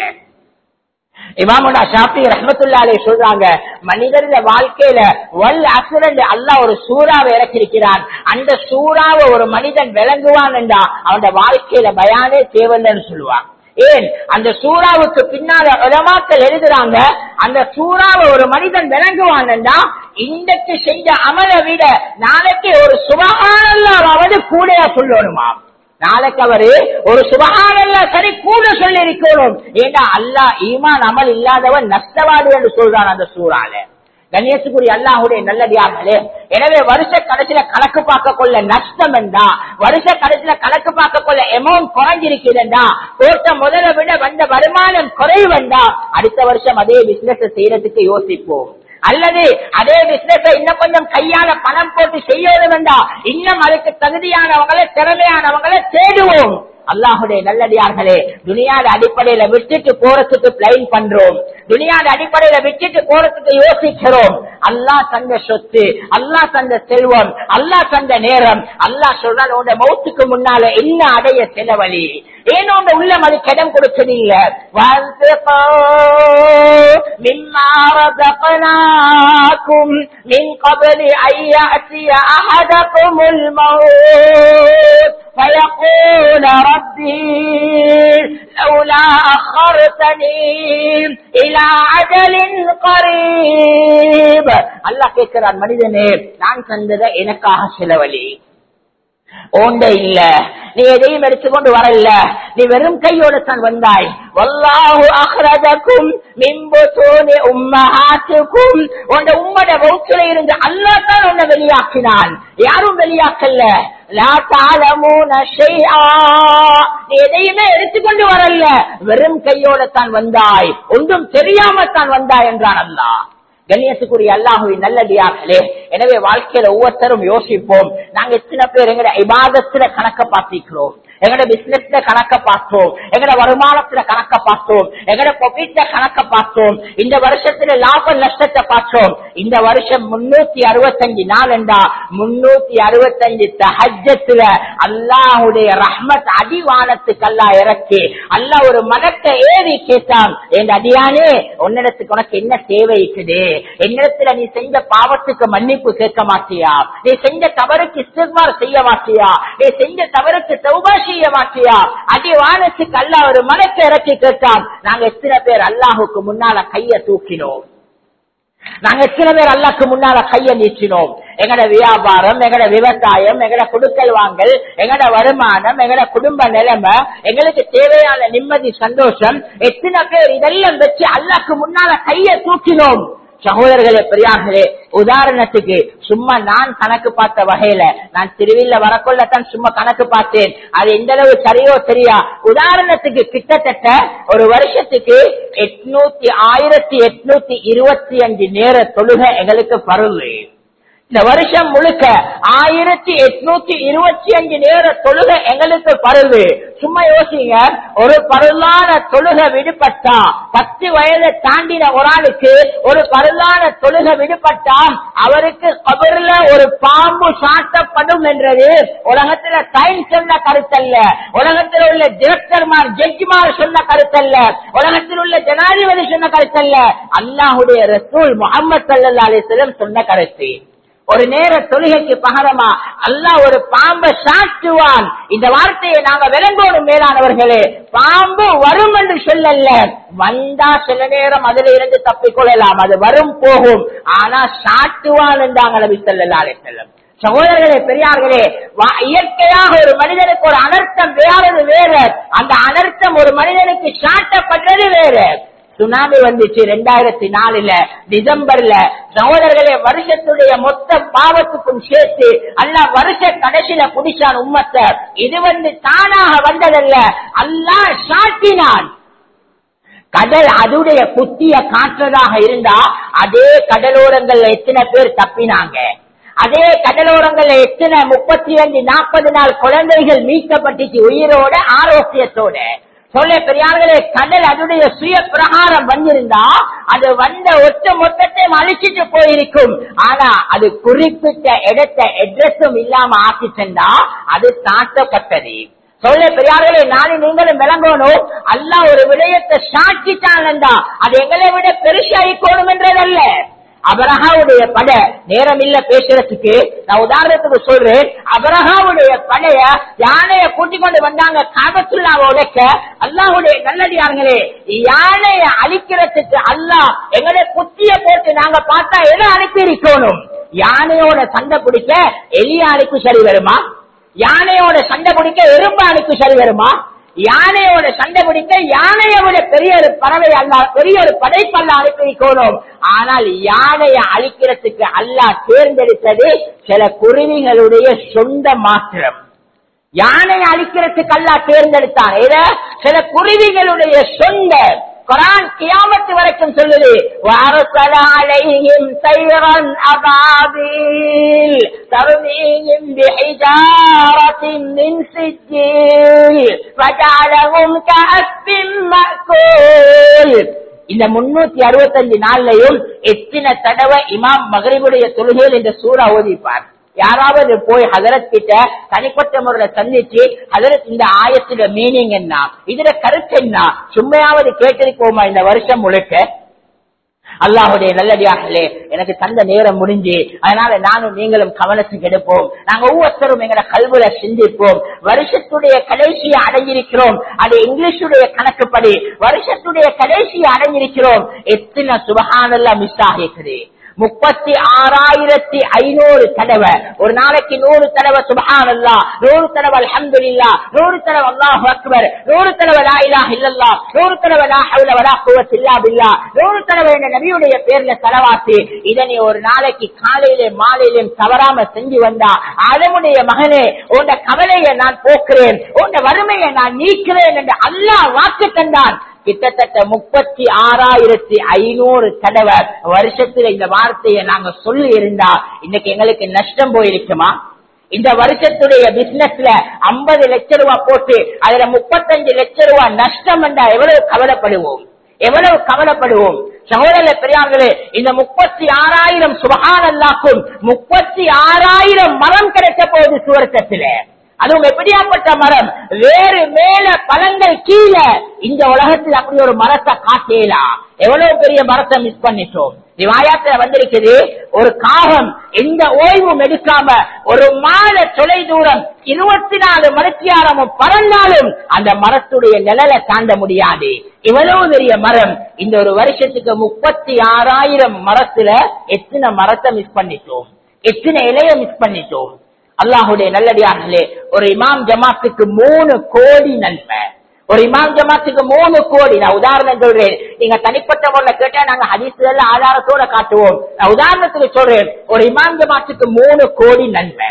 [SPEAKER 2] இமாமுனா ஷாஃபி ரஹமத்துல்லாலே சொல்றாங்க மனிதர்ல வாழ்க்கையில வல் அசுரன் அல்லாஹ் ஒரு சூறாவை இறக்கிருக்கிறான் அந்த சூறாவை ஒரு மனிதன் விளங்குவான் என்றா அவனோட வாழ்க்கையில பயானே தேவைன்னு சொல்லுவான் ஏன் அந்த சூறாவுக்கு பின்னால உலமாக்கள் எழுதுறாங்க அந்த சூறாவை ஒரு மனிதன் விளங்குவான்டா இன்றைக்கு செஞ்ச அமலை விட நாளைக்கு ஒரு சுபகானல்லாவது கூட சொல்லணுமா நாளைக்கு அவரு ஒரு சுபகானல்ல சரி கூட சொல்லி இருக்கணும் ஏண்டா அல்லா ஈமான் அமல் இல்லாதவன் நஷ்டவாதி என்று சொல்றான் அந்த சூறால கணேசுக்குரிய அல்லாஹுடைய நல்லடியார்களே எனவே வருஷ கடைசியில கணக்கு பார்க்க கொள்ள நஷ்டம் என்றா வருஷ கடைசியில கணக்கு பார்க்க கொள்ள அமௌண்ட் குறைஞ்சிருக்கிறதா போட்ட முதல விட வந்த வருமானம் குறைவண்டா அடுத்த வருஷம் அதே பிசினஸ் செய்யறதுக்கு யோசிப்போம் அல்லது அதே பிசினஸ் இன்னும் கொஞ்சம் கையால பணம் போட்டு செய்யணும் வேண்டா இன்னும் அதுக்கு தகுதியானவங்களை திறமையானவங்களை தேடுவோம் அல்லாஹுடைய நல்லடியார்களே துனியாத அடிப்படையில விட்டுட்டு போறதுக்கு பிளைன் பண்றோம் துனியாத அடிப்படையில விட்டுட்டு போறதுக்கு யோசிக்கிறோம் அல்லாஹ் தந்த சொத்து அல்லாஹ் தந்த செல்வம் அல்லாஹ் தந்த நேரம் அல்லாஹ் சொல்றான் உங்க மௌத்துக்கு முன்னால என்ன அடைய செலவழி ஏனோ உங்க உள்ளம் அதுக்கு இடம் கொடுத்தது இல்ல مما رزقناكم من قبل أن يأتي أحدكم الموت فيقول ربي لولا أخرتني إلى عجل قريب الله கேட்கிறான் மனிதனே நான் தந்ததை எனக்காக செலவழி ஓண்ட இல்ல நீ எதையும் எடுத்துக்கொண்டு வரல நீ வெறும் கையோட தான் வந்தாய் வல்லாஹு அஹ்ரஜக்கும் மின்பு தோனி உம்மஹாத்துக்கும் உண்ட உம்மட வௌத்துல இருந்து அல்லாஹ் தான் உன்னை வெளியாக்கினான் யாரும் வெளியாக்கல்ல லா தாலமூன ஷைஆ நீ எதையுமே எடுத்துக்கொண்டு வரல வெறும் கையோட தான் வந்தாய் ஒன்றும் தெரியாம தான் வந்தாய் என்றான் அல்லாஹ் கண்ணியத்துக்குரிய அல்லாஹுவின் நல்லடியார்களே எனவே வாழ்க்கையில ஒவ்வொருத்தரும் யோசிப்போம் நாங்க எத்தனை பேர் எங்கட இபாதத்துல கணக்க பார்த்திக்கிறோம் எங்கட பிசினஸ்ல கணக்க பார்த்தோம் எங்கட வருமானத்துல கணக்க பார்த்தோம் எங்கட பொபிட்ட கணக்க பார்த்தோம் இந்த வருஷத்துல லாப நஷ்டத்தை பார்த்தோம் இந்த வருஷம் முன்னூத்தி அறுபத்தஞ்சு நாள் என்றா முன்னூத்தி அறுபத்தஞ்சு தஹஜத்துல அல்லாஹுடைய ரஹ்மத் அடிவானத்துக்கு அல்லா இறக்கி அல்லாஹ் ஒரு மனத்தை ஏறி கேட்டான் என் அடியானே உன்னிடத்துக்கு உனக்கு என்ன தேவை இருக்குது என்னிடத்துல நீ செஞ்ச பாவத்துக்கு மன்னிப்பு கேட்க மாட்டியா நீ செஞ்ச தவறுக்கு இஸ்திக்பார் செய்ய மாட்டியா நீ செஞ்ச தவறுக்கு தௌபா செய்ய மாட்டியா அடிவானத்துக்கு அல்லா ஒரு மனத்தை இறக்கி கேட்டான் நாங்க எத்தனை பேர் அல்லாஹுக்கு முன்னால கைய தூக்கினோம் நாங்க எத்தனை பேர் அல்லாக்கு முன்னால கைய நீச்சினோம் எங்கட வியாபாரம் எங்கட விவசாயம் எங்கட குடுக்கல் வாங்கல் எங்கட வருமானம் எங்கட குடும்ப நிலைமை எங்களுக்கு தேவையான நிம்மதி சந்தோஷம் எத்தனை பேர் இதெல்லாம் வச்சு அல்லாக்கு முன்னால கைய தூக்கினோம் சகோதரர்களே பெரியார்களே உதாரணத்துக்கு சும்மா நான் கணக்கு பார்த்த வகையில நான் திருவில்ல வரக்கொள்ளத்தான் சும்மா கணக்கு பார்த்தேன் அது எந்த அளவு சரியோ சரியா உதாரணத்துக்கு கிட்டத்தட்ட ஒரு வருஷத்துக்கு எட்நூத்தி ஆயிரத்தி எட்நூத்தி இருபத்தி அஞ்சு நேர தொழுகை எங்களுக்கு பருவு இந்த வருஷம் முழுக்க ஆயிரத்தி எட்நூத்தி இருபத்தி அஞ்சு நேர தொழுகை எங்களுக்கு பருவு சும்மா யோசிங்க ஒரு பருளான தொழுகை விடுபட்டா பத்து வயதை தாண்டின ஒரு ஆளுக்கு ஒரு பருளான தொழுகை விடுபட்டா அவருக்கு கபர்ல ஒரு பாம்பு சாட்டப்படும் என்றது உலகத்துல சயின்ஸ் சொன்ன கருத்தல்ல உலகத்தில் உள்ள டிரெக்டர்மார் ஜட்ஜிமார் சொன்ன கருத்தல்ல உலகத்தில் உள்ள ஜனாதிபதி சொன்ன கருத்தல்ல அல்லாஹுடைய ரசூல் முகமது சல்லா அலிஸ்லம் சொன்ன கருத்து ஒரு நேர தொழுகைக்கு பகரமா அல்லாஹ் ஒரு பாம்பை சாட்டுவான் இந்த வார்த்தையை நாங்க விளங்கோடும் மேலானவர்களே பாம்பு வரும் என்று சொல்லல வந்தா சில நேரம் அதுல இருந்து தப்பிக்கொள்ளலாம் அது வரும் போகும் ஆனா சாட்டுவான் என்றாங்க நபி ஸல்லல்லாஹு அலைஹி வஸல்லம் சகோதரர்களே பெரியார்களே வா- இயற்கையாக ஒரு மனிதனுக்கு ஒரு அனர்த்தம் வேறது வேற அந்த அனர்த்தம் ஒரு மனிதனுக்கு சாட்டப்படுறது வேற சுனாமி வந்துச்சு ரெண்டாயிரத்தி நாலுல டிசம்பர்ல சகோதரர்களே வருஷத்துடைய மொத்த பாவத்துக்கும் சேர்த்து அல்லாஹ் வருஷ கடைசியில குடிச்சான் உம்மத்தை இது வந்து தானாக வந்ததல்ல அல்லாஹ் சாட்டினான் கடல் அதுடைய புத்திய காற்றதாக இருந்தா அதே கடலோரங்கள்ல எத்தனை பேர் தப்பினாங்க அதே கடலோரங்கள்ல எத்தனை முப்பத்தி அஞ்சு நாற்பது நாள் குழந்தைகள் மீட்கப்பட்டுச்சு உயிரோட ஆரோக்கியத்தோட சொல்ல பெரியார்களே கடல் அதனுடைய சுய பிரகாரம் வந்திருந்தா அது வந்த ஒட்ட மொத்தத்தை அழிச்சிட்டு போயிருக்கும் ஆனா அது குறிப்பிட்ட இடத்தை அட்ரஸும் இல்லாம ஆக்கிச்சா அது தாட்டப்பட்டது சொல்ல பெரியார்களே நானும் நீங்களும் விளங்கணும் அல்லா ஒரு விடயத்தை சாட்சிட்டான்டா அது எங்களை விட பெருசாயிக்கோணும் என்றதல்ல அபரகாவுடைய பட நேரம் இல்ல பேசுறதுக்கு நான் உதாரணத்துக்கு சொல்றேன் அபரகாவுடைய படைய யானைய கூட்டிக் கொண்டு வந்தாங்க காபத்துள்ளாவை உடைக்க அல்லாஹுடைய நல்லடியார்களே யானைய அழிக்கிறதுக்கு அல்லாஹ் எங்களுடைய குத்திய போட்டு நாங்க பார்த்தா எதை அனுப்பி இருக்கணும் யானையோட சண்டை பிடிக்க எலிய அனுப்பி சரி வருமா யானையோட சண்டை பிடிக்க எறும்பு அனுப்பி சரி வருமா யானையோட சண்டை பிடிக்க யானையை விட பெரிய ஒரு பறவை அல்ல பெரிய ஒரு படைப்பல்ல அனுப்பிக்கணும் ஆனால் யானையை அழிக்கிறதுக்கு அல்லாஹ் தேர்ந்தெடுத்தது சில குருவிகளுடைய சொந்த மாத்திரம் யானை அழிக்கிறதுக்கு அல்லாஹ் தேர்ந்தெடுத்தான் இத சில குருவிகளுடைய சொந்த குரான் கியாமத்து வரைக்கும் சொல்லுது وَأَرْسَلَ عَلَيْهِمْ طَيْرًا أَبَابِيلَ تَرْمِيهِمْ بِحِجَارَةٍ مِّن سِجِّيلٍ فَجَعَلَهُمْ كَعَصْفٍ مَّأْكُولٍ இந்த முன்னூத்தி அறுபத்தஞ்சு நாள்லயும் எத்தனை தடவை இமாம் மகரிபுடைய தொழுகையில் இந்த சூறா ஓதிப்பார் யாராவது போய் ஹதரத் கிட்ட தனிப்பட்ட முறையில சந்திச்சு ஹதரத் இந்த ஆயத்துல மீனிங் என்ன இதுல கருத்து என்ன சும்மையாவது கேட்டிருக்கோமா இந்த வருஷம் முழுக்க அல்லாஹுடைய நல்லடியார்களே எனக்கு தந்த நேரம் முடிஞ்சு அதனால நானும் நீங்களும் கவனத்துக்கு எடுப்போம் நாங்க ஒவ்வொருத்தரும் எங்களை கல்வில சிந்திப்போம் வருஷத்துடைய கடைசியை அடைஞ்சிருக்கிறோம் அது இங்கிலீஷுடைய கணக்குப்படி வருஷத்துடைய கடைசியை அடைஞ்சிருக்கிறோம் எத்தனை சுபகானெல்லாம் மிஸ் ஆகிருக்குது முப்பத்தி ஆறாயிரத்தி ஐநூறு தடவை ஒரு நாளைக்கு நூறு தடவை சுபஹான் அல்லா நூறு தடவை அல்ஹம்துலில்லா நூறு தடவை அல்லாஹ் அக்பர் நூறு தடவை லா இலாஹ இல்லல்லா நூறு தடவை லா ஹவ்ல வலா குவத்த இல்லா பில்லா நூறு தடவை என்ற நபியுடைய பேர்ல செலவாத்து இதனை ஒரு நாளைக்கு காலையிலே மாலையிலும் தவறாம செஞ்சு வந்தா அதனுடைய மகனே உன்ட கவலையை நான் போக்குறேன் உன்ட வறுமையை நான் நீக்கிறேன் என்று அல்லாஹ் வாக்கு தந்தான் கிட்டத்தட்ட முப்பத்தி ஆறாயிரத்தி ஐநூறு தடவை வருஷத்துல இந்த வார்த்தையை நாங்க சொல்லி இருந்தா இன்னைக்கு எங்களுக்கு நஷ்டம் போயிருக்குமா இந்த வருஷத்துடைய பிசினஸ்ல ஐம்பது லட்சம் ரூபாய் போட்டு அதுல முப்பத்தஞ்சு லட்சம் ரூபாய் நஷ்டம் என்றா எவ்வளவு கவலைப்படுவோம் எவ்வளவு கவலைப்படுவோம் சகோதர பெரியார்களே இந்த முப்பத்தி ஆறாயிரம் சுபகான் அல்லாக்கும் முப்பத்தி ஆறாயிரம் மரம் கிடைக்க போகுது சுவர்க்கத்திலே அதுவும் எப்படியாப்பட்ட மரம் வேறு மேல பழங்கள் கீழே இந்த உலகத்தில் அப்படி ஒரு மரத்தை காட்டேலாம் எவ்வளவு பெரிய மரத்தை மிஸ் பண்ணிட்டோம் ரிவாயாத்துல வந்திருக்குது ஒரு காகம் எந்த ஓய்வும் எடுக்காம ஒரு மாத தொலை தூரம் இருபத்தி நாலு மணித்தியாரமும் பறந்தாலும் அந்த மரத்துடைய நிழலை தாண்ட முடியாது இவ்வளவு பெரிய மரம் இந்த ஒரு வருஷத்துக்கு முப்பத்தி ஆறாயிரம் மரத்துல எத்தனை மரத்தை மிஸ் பண்ணிட்டோம் எத்தனை இலைய மிஸ் பண்ணிட்டோம் அல்லாஹுடைய நல்லடியார்களே ஒரு இமாம் ஜமாத்துக்கு மூணு கோடி நன்மை ஒரு இமாம் ஜமாத்துக்கு மூணு கோடி நான் உதாரணம் சொல்றேன் நீங்க தனிப்பட்ட முறையில கேட்டா நாங்க ஹதீசுல ஆதாரத்தோட காட்டுவோம் நான் உதாரணத்துக்கு சொல்றேன் ஒரு இமாம் ஜமாத்துக்கு மூணு கோடி நன்மை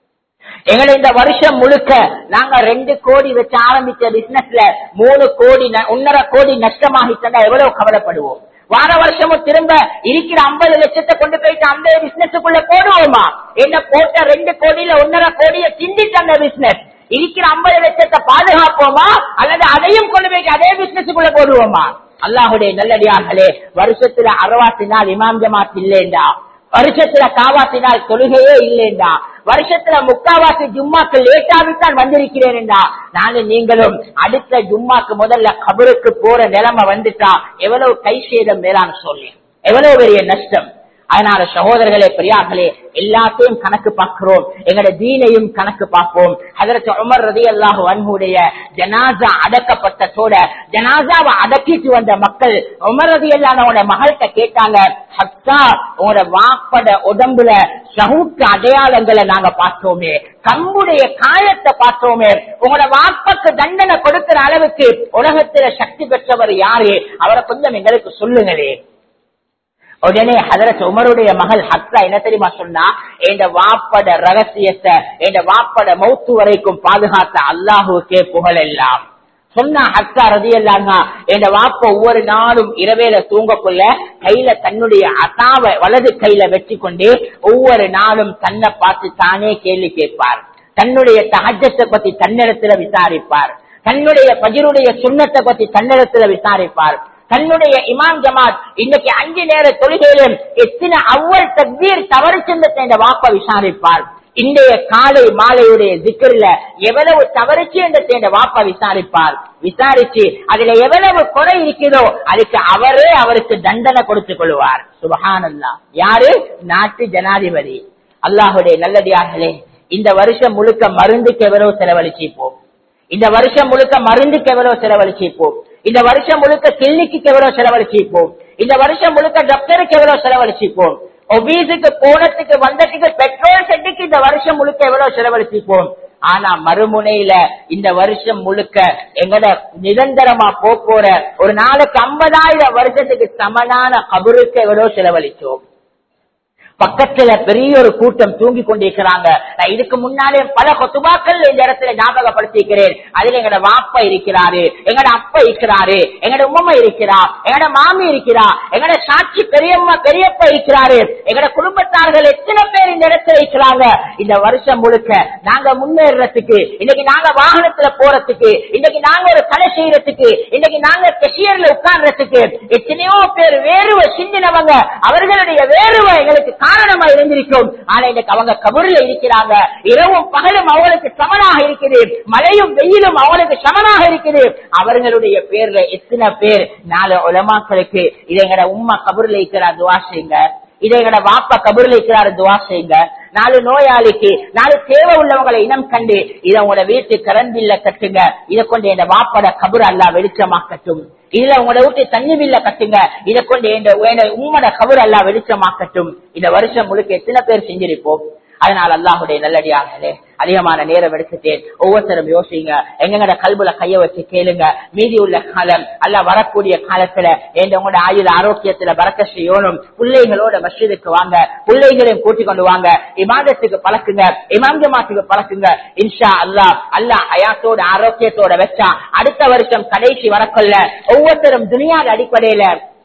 [SPEAKER 2] எங்களை இந்த வருஷம் முழுக்க நாங்க ரெண்டு கோடி வச்சு ஆரம்பிச்ச பிசினஸ்ல மூணு கோடி ந- ஒன்னரை கோடி நஷ்டமாகிட்டா எவ்வளவு கவலைப்படுவோம் வார வருஷமும் திரும்ப இருக்கிற ஐம்பது லட்சத்தை கொண்டு போயிட்டு அந்த பிசினஸுக்குள்ள போடுவோமா என்ன போட்ட ரெண்டு கோடியில ஒன்னரை கோடியை சிந்திட்டு அந்த பிசினஸ் இருக்கிற ஐம்பது லட்சத்தை பாதுகாப்போமா அல்லது அதையும் கொண்டு போயிட்டு அதே பிசினஸுக்குள்ள போடுவோமா அல்லாஹுடைய நல்லடியார்களே வருஷத்துல அறுபத்தி நாள் இமாம் ஜமாத் இல்லேண்டா வருஷத்துல காவாத்தினால் தொழுகையே இல்லைண்டா வருஷத்துல முக்காவாசி ஜும்மாக்கு லேட்டாவித்தான் வந்திருக்கிறேன்டா நானும் நீங்களும் அடுத்த ஜும்மாக்கு முதல்ல கபருக்கு போற நிலைமை வந்துட்டா எவ்வளவு கை சேதம் மேலான சொல்லி எவ்வளவு பெரிய நஷ்டம் அதனால சகோதரர்களே பெரியார்களே எல்லாத்தையும் கணக்கு பார்க்கிறோம் எங்கட தீனையும் கணக்கு பார்ப்போம் அதற்கு உமர் ரதி அல்லாஹு அன்புடைய ஜனாசா அடக்கப்பட்டதோட ஜனாசாவை அடக்கிட்டு வந்த மக்கள் உமர் ரதி அல்லாஹோட மகள்கிட்ட கேட்டாங்க ஹத்தா உங்களோட வாப்பட உடம்புல சவுக்கு அடையாளங்களை நாங்க பார்த்தோமே கம்புடைய காயத்தை பார்த்தோமே உங்களோட வாப்பக்கு தண்டனை கொடுக்கிற அளவுக்கு உலகத்துல சக்தி பெற்றவர் யாரு அவரை கொஞ்சம் எங்களுக்கு சொல்லுங்களே உடனே ஹதரத் உமருடைய மகள் ஹத்தா என்ன தெரியுமா சொன்னா என் வாப்பட ரகசியத்தை என் வாப்பட மௌத்து வரைக்கும் பாதுகாத்த அல்லாஹுக்கே புகழ் எல்லாம் சொன்னா ஹத்தா ரதி எல்லாங்க என் வாப்ப ஒவ்வொரு நாளும் இரவேல தூங்கக்குள்ள கையில தன்னுடைய அசாவை வலது கையில வச்சு கொண்டு ஒவ்வொரு நாளும் தன்னை பார்த்து தானே கேள்வி கேட்பார் தன்னுடைய தகஜத்தை பத்தி தன்னிடத்துல விசாரிப்பார் தன்னுடைய பஜிருடைய சுண்ணத்தை பத்தி தன்னிடத்துல விசாரிப்பார் தன்னுடைய இமாம் ஜமாத் இன்னைக்கு அஞ்சு நேர தொழுகையிலும் எத்தனை அவ்வளவு தக்பீர் தவறு சென்றத்தை இந்த வாப்ப விசாரிப்பார் இன்றைய காலை மாலையுடைய திக்கர்ல எவ்வளவு தவறுச்சு என்ற இந்த வாப்ப விசாரிப்பார் விசாரிச்சு அதுல எவ்வளவு குறை இருக்கிறதோ அதுக்கு அவரே அவருக்கு தண்டனை கொடுத்துக் கொள்வார் சுபஹானல்லா யாரு நாட்டு ஜனாதிபதி அல்லாஹுடைய நல்லடியார்களே இந்த வருஷம் முழுக்க மருந்துக்கு எவ்வளவு செலவழிச்சிப்போம் இந்த வருஷம் முழுக்க மருந்துக்கு எவ்வளவு செலவழிச்சிப்போம் இந்த வருஷம் முழுக்க கிளினிக்கு எவ்வளவு செலவழிச்சிப்போம் இந்த வருஷம் முழுக்க டாக்டருக்கு எவ்வளவு செலவழிச்சிப்போம் ஒபீஸுக்கு போனதுக்கு வந்ததுக்கு பெட்ரோல் செட்டுக்கு இந்த வருஷம் முழுக்க எவ்வளவு செலவழிச்சிப்போம் ஆனா மறுமுனையில இந்த வருஷம் முழுக்க எங்கட நிரந்தரமா போப் போற ஒரு நாளைக்கு ஐம்பதாயிரம் வருஷத்துக்கு சமனான கபருக்கு எவ்வளவு செலவழிச்சோம் பக்கத்துல பெரிய ஒரு கூட்டம் தூங்கி கொண்டிருக்கிறாங்க நான் இதுக்கு முன்னாலே பல கொத்துபாக்கள் இந்த இடத்துல ஞாபகப்படுத்திக்கிறேன் அதுல எங்கட வாப்பா இருக்கிறாரு எங்கட அப்பா இருக்கிறாரு எங்கட உம்மா இருக்கிறா எங்கட மாமி இருக்கிறா எங்கட சாட்சி பெரியம்மா பெரியப்பா இருக்கிறாரு எங்கட குடும்பத்தார்கள் எத்தனை பேர் இந்த இடத்துல இருக்கிறாங்க இந்த வருஷம் முழுக்க நாங்க முன்னேறதுக்கு இன்னைக்கு நாங்க வாகனத்துல போறதுக்கு இன்னைக்கு நாங்க ஒரு கடை செய்யறதுக்கு இன்னைக்கு நாங்க கெஷியர்ல உட்கார்றதுக்கு எத்தனையோ பேர் வேறுவை சிந்தினவங்க அவர்களுடைய வேறுவை எங்களுக்கு காரணமா இருந்திருக்கும் ஆனா இன்னைக்கு அவங்க கபூர்ல இருக்கிறாங்க இரவும் பகலும் அவங்களுக்கு சமனாக இருக்குது மழையும் வெயிலும் அவங்களுக்கு சமனாக இருக்குது அவர்களுடைய பேர்ல எத்தனை பேர் நாலு உலமாக்களுக்கு இதை எங்கட உம்மா கபூர்ல இருக்கிற துவா செய்யுங்க இதை எங்கட வாப்பா கபூர்ல இருக்கிறாரு துவா செய்யுங்க நாலு நோயாளிக்கு நாலு தேவை உள்ளவங்களை இனம் கண்டு இதை உங்களோட வீட்டு கரண்டில்ல கட்டுங்க இதை கொண்டு என் வாப்பட கபூர் அல்லா வெளிச்சமாக்கட்டும் இதுல உங்களோட வீட்டு தண்ணி பில்ல கட்டுங்க இதை கொண்டு என் உம்மோட கபூர் அல்லா வெளிச்சமாக்கட்டும் இந்த வருஷம் முழுக்க எத்தனை பேர் செஞ்சிருப்போம் அதனால் அல்லாஹுடைய நல்லடியார்களே அதிகமான நேரம் எடுத்துட்டேன் ஒவ்வொருத்தரும் யோசிங்க எங்கட கல்புல கைய வச்சு கேளுங்க மீதி உள்ள காலம் அல்ல வரக்கூடிய காலத்துல உங்களோட ஆயுத ஆரோக்கியத்துல பறக்க செய்யணும் பிள்ளைகளோட மஸ்ஜிதுக்கு வாங்க பிள்ளைகளையும் கூட்டிக் கொண்டு வாங்க இமாதத்துக்கு பழக்குங்க இமாம் ஜமாத்துக்கு பழக்குங்க இன்ஷா அல்லா அல்லா அயாத்தோட ஆரோக்கியத்தோட வச்சா அடுத்த வருஷம் கடைசி வரக்கொள்ள ஒவ்வொருத்தரும் துணியாத அடிப்படையில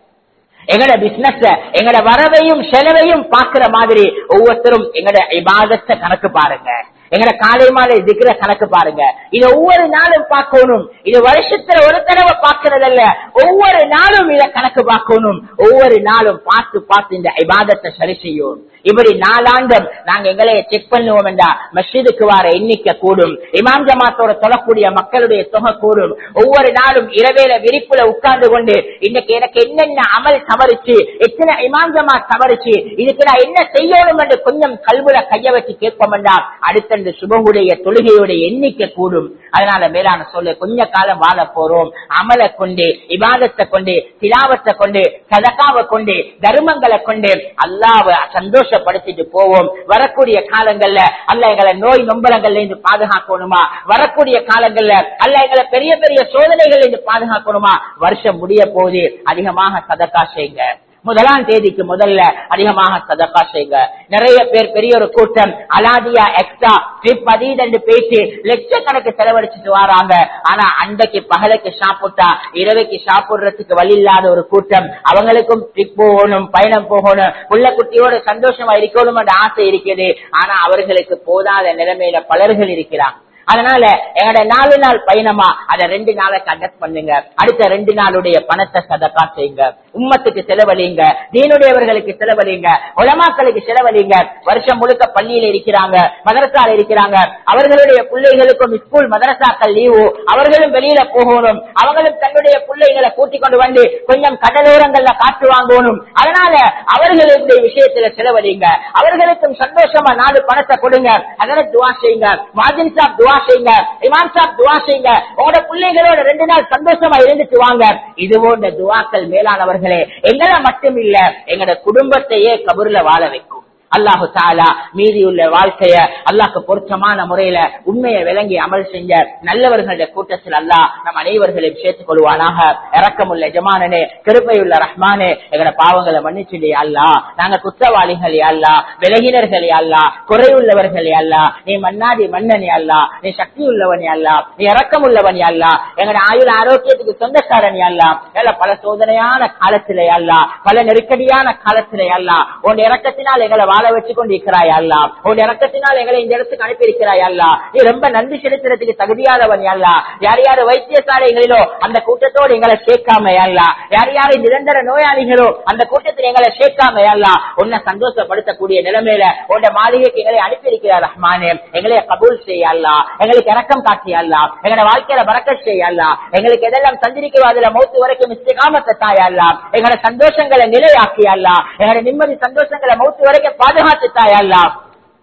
[SPEAKER 2] எங்கட பிசினஸ் எங்கட வரவையும் செலவையும் பாக்குற மாதிரி ஒவ்வொருத்தரும் எங்கட இபாதத்தை கணக்கு பாருங்க எங்கட காலை மாலை திக்கிற கணக்கு பாருங்க இத ஒவ்வொரு நாளும் பார்க்கணும் இது வருஷத்துல ஒரு தடவை பார்க்கறதல்ல ஒவ்வொரு நாளும் இத கணக்கு பார்க்கணும் ஒவ்வொரு நாளும் பார்த்து பார்த்து இந்த இபாதத்தை சரி செய்யும் இப்படி நாலாண்டும் நாங்க எங்களை செக் பண்ணுவோம் என்றா மஸ்ஜிதுக்கு வர எண்ணிக்கை கூடும் இமாம் ஜமாத்தோட தொழக்கூடிய மக்களுடைய தொகை கூடும் ஒவ்வொரு நாளும் இரவேல விரிப்புல உட்கார்ந்து கொண்டு இன்னைக்கு எனக்கு என்னென்ன அமல் தவறிச்சு எத்தனை இமாம் ஜமாத் தவறிச்சு இதுக்கு நான் என்ன செய்யணும் என்று கொஞ்சம் கல்வில கைய வச்சு கேட்போம் என்றா அடுத்த இந்த சுபகுடைய தொழுகையுடைய எண்ணிக்கை கூடும் அதனால மேலான சொல்ல கொஞ்ச காலம் வாழ போறோம் அமலை கொண்டு இபாதத்தை கொண்டு திலாவத்தை கொண்டு சதக்காவை கொண்டு தர்மங்களை கொண்டு அல்லாவை சந்தோஷப்படுத்திட்டு போவோம் வரக்கூடிய காலங்கள்ல அல்ல எங்களை நோய் நொம்பலங்கள்ல இருந்து பாதுகாக்கணுமா வரக்கூடிய காலங்கள்ல அல்ல எங்களை பெரிய பெரிய சோதனைகள் இருந்து பாதுகாக்கணுமா வருஷம் முடிய போது அதிகமாக சதக்கா செய்யுங்க முதலாம் தேதிக்கு முதல்ல அதிகமாக சதக்கா செய்யுங்க நிறைய பேர் பெரிய ஒரு கூட்டம் அலாதியா எக்ஸ்ட்ரா ட்ரிப் அதீதண்டு பேசி லட்சக்கணக்கு செலவழிச்சிட்டு வராங்க ஆனா அன்றைக்கு பகலுக்கு சாப்பிட்டா இரவைக்கு சாப்பிடுறதுக்கு வழி இல்லாத ஒரு கூட்டம் அவங்களுக்கும் ட்ரிப் போகணும் பயணம் போகணும் புள்ள குட்டியோட சந்தோஷமா இருக்கணும் என்ற ஆசை இருக்குது ஆனா அவர்களுக்கு போதாத நிலைமையில பலர்கள் இருக்கிறாங்க அதனால எங்கட நாலு நாள் பயணமா அத ரெண்டு நாளைக்கு அட்ஜஸ்ட் பண்ணுங்க அடுத்த ரெண்டு நாளுடைய பணத்தை சதக்கா செய்யுங்க உம்மத்துக்கு செலவழிங்க தீனுடையவர்களுக்கு செலவழிங்க உலமாக்களுக்கு செலவழிங்க வருஷம் முழுக்க பள்ளியில இருக்கிறாங்க மதரசால இருக்கிறாங்க அவர்களுடைய பிள்ளைகளுக்கும் ஸ்கூல் மதரசாக்கள் லீவு அவர்களும் வெளியில போகணும் அவங்களும் தன்னுடைய பிள்ளைகளை கூட்டிக் கொண்டு வந்து கொஞ்சம் கடலோரங்கள்ல காற்று வாங்கணும் அதனால அவர்களுடைய விஷயத்துல செலவழிங்க அவர்களுக்கும் சந்தோஷமா நாலு பணத்தை கொடுங்க அதனை துவா செய்யுங்க மாஜின் சாப் துவா செய்யுங்க இமாம் சாப் துவா செய்யுங்க உங்களோட பிள்ளைகளோட ரெண்டு நாள் சந்தோஷமா இருந்துட்டு வாங்க இது போன்ற துவாக்கள் மேலானவர்களே எங்களை மட்டும் இல்ல எங்களோட குடும்பத்தையே கபூர்ல வாழ வைக்கும் அல்லாஹு தாலா மீதியுள்ள வாழ்க்கைய அல்லாஹ்க்கு பொருத்தமான முறையில உண்மையை விளங்கி அமல் செஞ்ச நல்லவர்களுடைய கூட்டத்தில் அல்லாஹ் நம் அனைவர்களையும் சேர்த்துக் கொள்வானாக இறக்கமுள்ள எஜமானனே கிருப்பையுள்ள ரஹ்மானே எங்கட பாவங்களை மன்னிச்சுடே அல்லா நாங்க குற்றவாளிகள் அல்லா விலகினர்கள் அல்லா குறையுள்ளவர்கள் அல்லா நீ மன்னாடி மன்னனே அல்லா நீ சக்தி உள்ளவனே அல்லா நீ இறக்கம் உள்ளவன் அல்லா எங்கட ஆயுள் ஆரோக்கியத்துக்கு சொந்தக்காரன் அல்லா எல்லா பல சோதனையான காலத்திலே அல்லா பல நெருக்கடியான காலத்திலே அல்லா உன் இறக்கத்தினால் எங்களை வாழ வச்சு கொண்டு இருக்கிறாய் அல்லா உன் இறக்கத்தினால் எங்களை இந்த இடத்துக்கு அனுப்பி இருக்கிறாய் அல்லா நீ ரொம்ப நன்றி செலுத்துறதுக்கு தகுதியானவன் அல்லா யார் யார் வைத்தியசாலைகளிலோ அந்த கூட்டத்தோடு எங்களை சேர்க்காம அல்லா யார் யார் நிரந்தர நோயாளிகளோ அந்த கூட்டத்தில் எங்களை சேர்க்காம அல்லா உன்னை சந்தோஷப்படுத்தக்கூடிய நிலைமையில உன் மாளிகைக்கு எங்களை அனுப்பி இருக்கிறார் ரஹ்மானே எங்களை கபூல் செய்ய அல்லா எங்களுக்கு இறக்கம் காட்டி அல்லா எங்களோட வாழ்க்கையில பறக்க செய்ய அல்லா எங்களுக்கு எதெல்லாம் சந்திரிக்கிறோம் அதுல மௌத்து வரைக்கும் இஸ்திகாமத்தை தாய் அல்லா எங்களோட சந்தோஷங்களை நிலையாக்கி அல்லா எங்களோட நிம்மதி சந்தோஷங்களை மௌத்து வரைக்கும் பாதுகாத்து தாய் அல்லா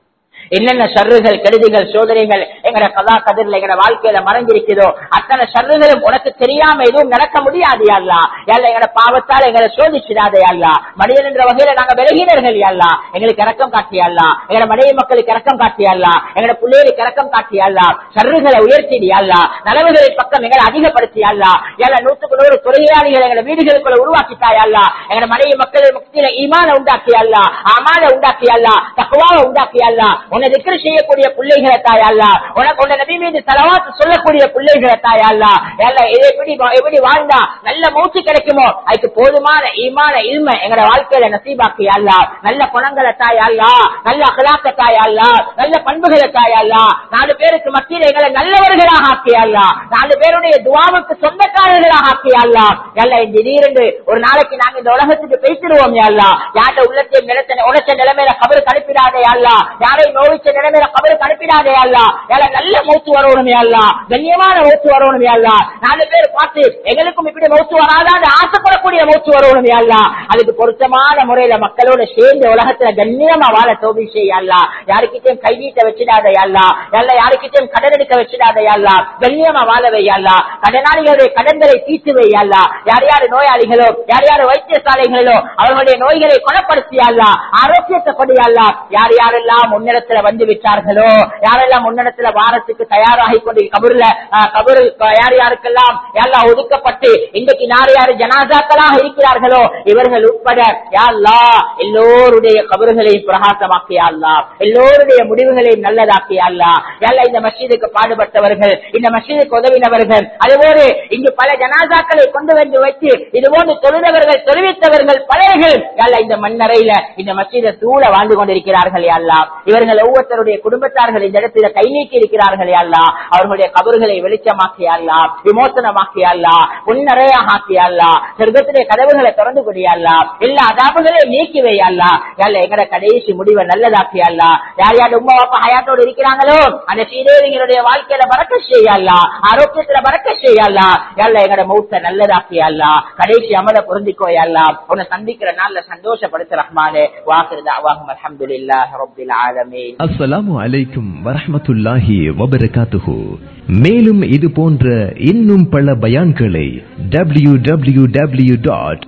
[SPEAKER 2] என்னென்ன ஷர்றுகள் கெடுதிகள் சோதனைகள் எங்கட கதா கதிரில் எங்கட வாழ்க்கையில மறைஞ்சிருக்குதோ அத்தனை ஷர்றுகளும் உனக்கு தெரியாம எதுவும் நடக்க முடியாது யாழ்லா யாழ்ல எங்கட பாவத்தால் எங்களை சோதிச்சிடாதே யாழ்லா மனிதன் என்ற வகையில நாங்க விலகினர்கள் யாழ்லா எங்களுக்கு இறக்கம் காட்டியாள்லா எங்கட மனைவி மக்களுக்கு இறக்கம் காட்டியாள்லா எங்கட பிள்ளைகளுக்கு இறக்கம் காட்டியாள்லா ஷர்றுகளை உயர்த்திடியாள்லா நலவுகளின் பக்கம் எங்களை அதிகப்படுத்தியாள்லா யாழ்லா நூத்துக்கு நூறு தொழிலாளிகள் எங்க வீடுகளுக்குள்ள உருவாக்கிட்டாயல்லா எங்க மனைவி மக்கள் மத்தியில ஈமான உண்டாக்கியல்லா அமால உண்டாக்கியல்லா தக்குவாவை உண்டாக்கியல்லா உன்னை திக்ரு செய்யக்கூடிய பிள்ளைகளை தாயல்லா உனக்கு உன்னை நபி மீது தலவாத்து சொல்லக்கூடிய பிள்ளைகளை தாயல்லா எல்லாம் இதை எப்படி எப்படி வாழ்ந்தா நல்ல மூச்சு கிடைக்குமோ அதுக்கு போதுமான ஈமான இல்ம எங்கட வாழ்க்கையில நசீபாக்கியல்லா நல்ல குணங்களை தாயல்லா நல்ல அகலாக்க தாயல்லா நல்ல பண்புகளை தாயல்லா நாலு பேருக்கு மத்தியில் எங்களை நல்லவர்களாக ஆக்கியல்லா நாலு பேருடைய துவாவுக்கு சொந்தக்காரர்களாக ஆக்கியல்லா எல்லாம் திடீரென்று ஒரு நாளைக்கு நாங்க இந்த உலகத்துக்கு பேசிடுவோம் யாழ்லா யார்ட உள்ளத்தை நிலத்த உழைச்ச நிலைமையில கபருக்கு அனுப்பிடாதே யாழ்லா யாரை நோவிச்ச நிலைமையில கபருக்கு அனுப்பிடாதே யாழ்லா யார நல்ல மௌத்து வரணும் யாழ்லா கண்ணியமான மௌத்து வரணும் யாழ்லா நாலு பேர் பார்த்து எங்களுக்கும் இப்படி மௌத்து வராதான்னு ஆசைப்படக்கூடிய மௌத்து வரணும் யாழ்லா அதுக்கு பொருத்தமான முறையில மக்களோட சேர்ந்து உலகத்துல கண்ணியமா வாழ தோல்வி செய்யல்லா யாருக்கிட்டையும் கைநீட்ட வச்சிடாத யாழ்லா யாழ்லா யாருக்கிட்டையும் கடன் எடுக்க வச்சிடாத யாழ்லா கண்ணியமா வாழ வையாள்லா கடனாளிகளுடைய கடன்களை தீர்த்து வையாள்லா யார் யார் நோயாளிகளோ யார் யார் வைத்தியசாலைகளோ அவர்களுடைய நோய்களை குணப்படுத்தியாள்லா ஆரோக்கியத்தை படியாள்லா யார் யாரெல்லாம் முன்னிடத்துல வந்து விட்டார்களோ யாரெல்லாம் முன்னிடத்துல வாரத்துக்கு தயாராகி கொண்டு கபூர்ல கபூர் யார் யாருக்கெல்லாம் யாரெல்லாம் ஒதுக்கப்பட்டு இன்றைக்கு யார் யார் ஜனாதாக்களாக இருக்கிறார்களோ இவர்கள் உட்பட யாழ்லா எல்லோருடைய கபறுகளையும் பிரகாசமாக்கியாள்லா எல்லோருடைய முடிவுகளையும் நல்லதாக்கியாள்லா யாழ்லா இந்த மஸ்ஜிதுக்கு பாடுபட்டவர்கள் இந்த மஸ்ஜிதுக்கு உதவினவர்கள் அதுபோல இங்கு பல ஜனாதாக்களை கொண்டு வந்து வைத்து இதுபோன்று தொழுதவர்கள் தொழுவித்தவர்கள் பலர்கள் யாழ்லா இந்த மண்ணறையில இந்த மஸ்ஜித சூழ வாழ்ந்து கொண்டிருக்கிறார்கள் யாழ்லா இவர்கள் ஒவ்வொருத்தருடைய குடும்பத்தார்கள் இந்த இடத்துல கை நீக்கி இருக்கிறார்கள் யாழ்லா அவர்களுடைய கபறுகளை வெளிச்சமாக்கியாள்லா விமோசனமாக்கியாள்லா புன்னறையாக ஆக்கியாள்லா சொர்க்கத்துடைய கதவுகளை திறந்து கொடியாள்லா எல்லா அதாபுகளையும் நீக்கி வையாள்லா யாழ்ல எங்கட கடைசி முடிவை நல்லதாக்கியாள்லா யார் யார் உமா அப்பா ஹயாத்தோடு இருக்கிறாங்களோ அந்த ஸ்ரீதேவிகளுடைய வாழ்க்கையில பறக்க செய்யல்லா ஆரோக்கியத்துல பறக்க செய்யல்லா யாழ்ல எங்கட மௌத்த நல்லதாக்கியாள்லா கடைசி அமல பொருந்திக்கோயல்லா உன்னை சந்திக்கிற நாள்ல சந்தோஷப்படுத்த ரஹ்மானே வாக்குறது அவாகும் அலமதுல்லாஹ் ரபில் ஆலமீன்
[SPEAKER 4] அஸ்ஸலாமு அலைக்கும் வரஹ்மத்துல்லாஹி வபரகாத்துஹு மேலும் இது போன்ற இன்னும் பல பயான்களை W W W dot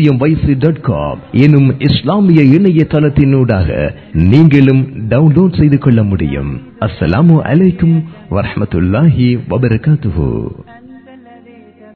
[SPEAKER 4] dot com எனும் இஸ்லாமிய இணையதளத்தினூடாக நீங்களும் டவுன்லோட் செய்து கொள்ள முடியும் அஸ்ஸலாமு அலைக்கும் வரஹ்மத்துல்லாஹி வபரகாத்துஹு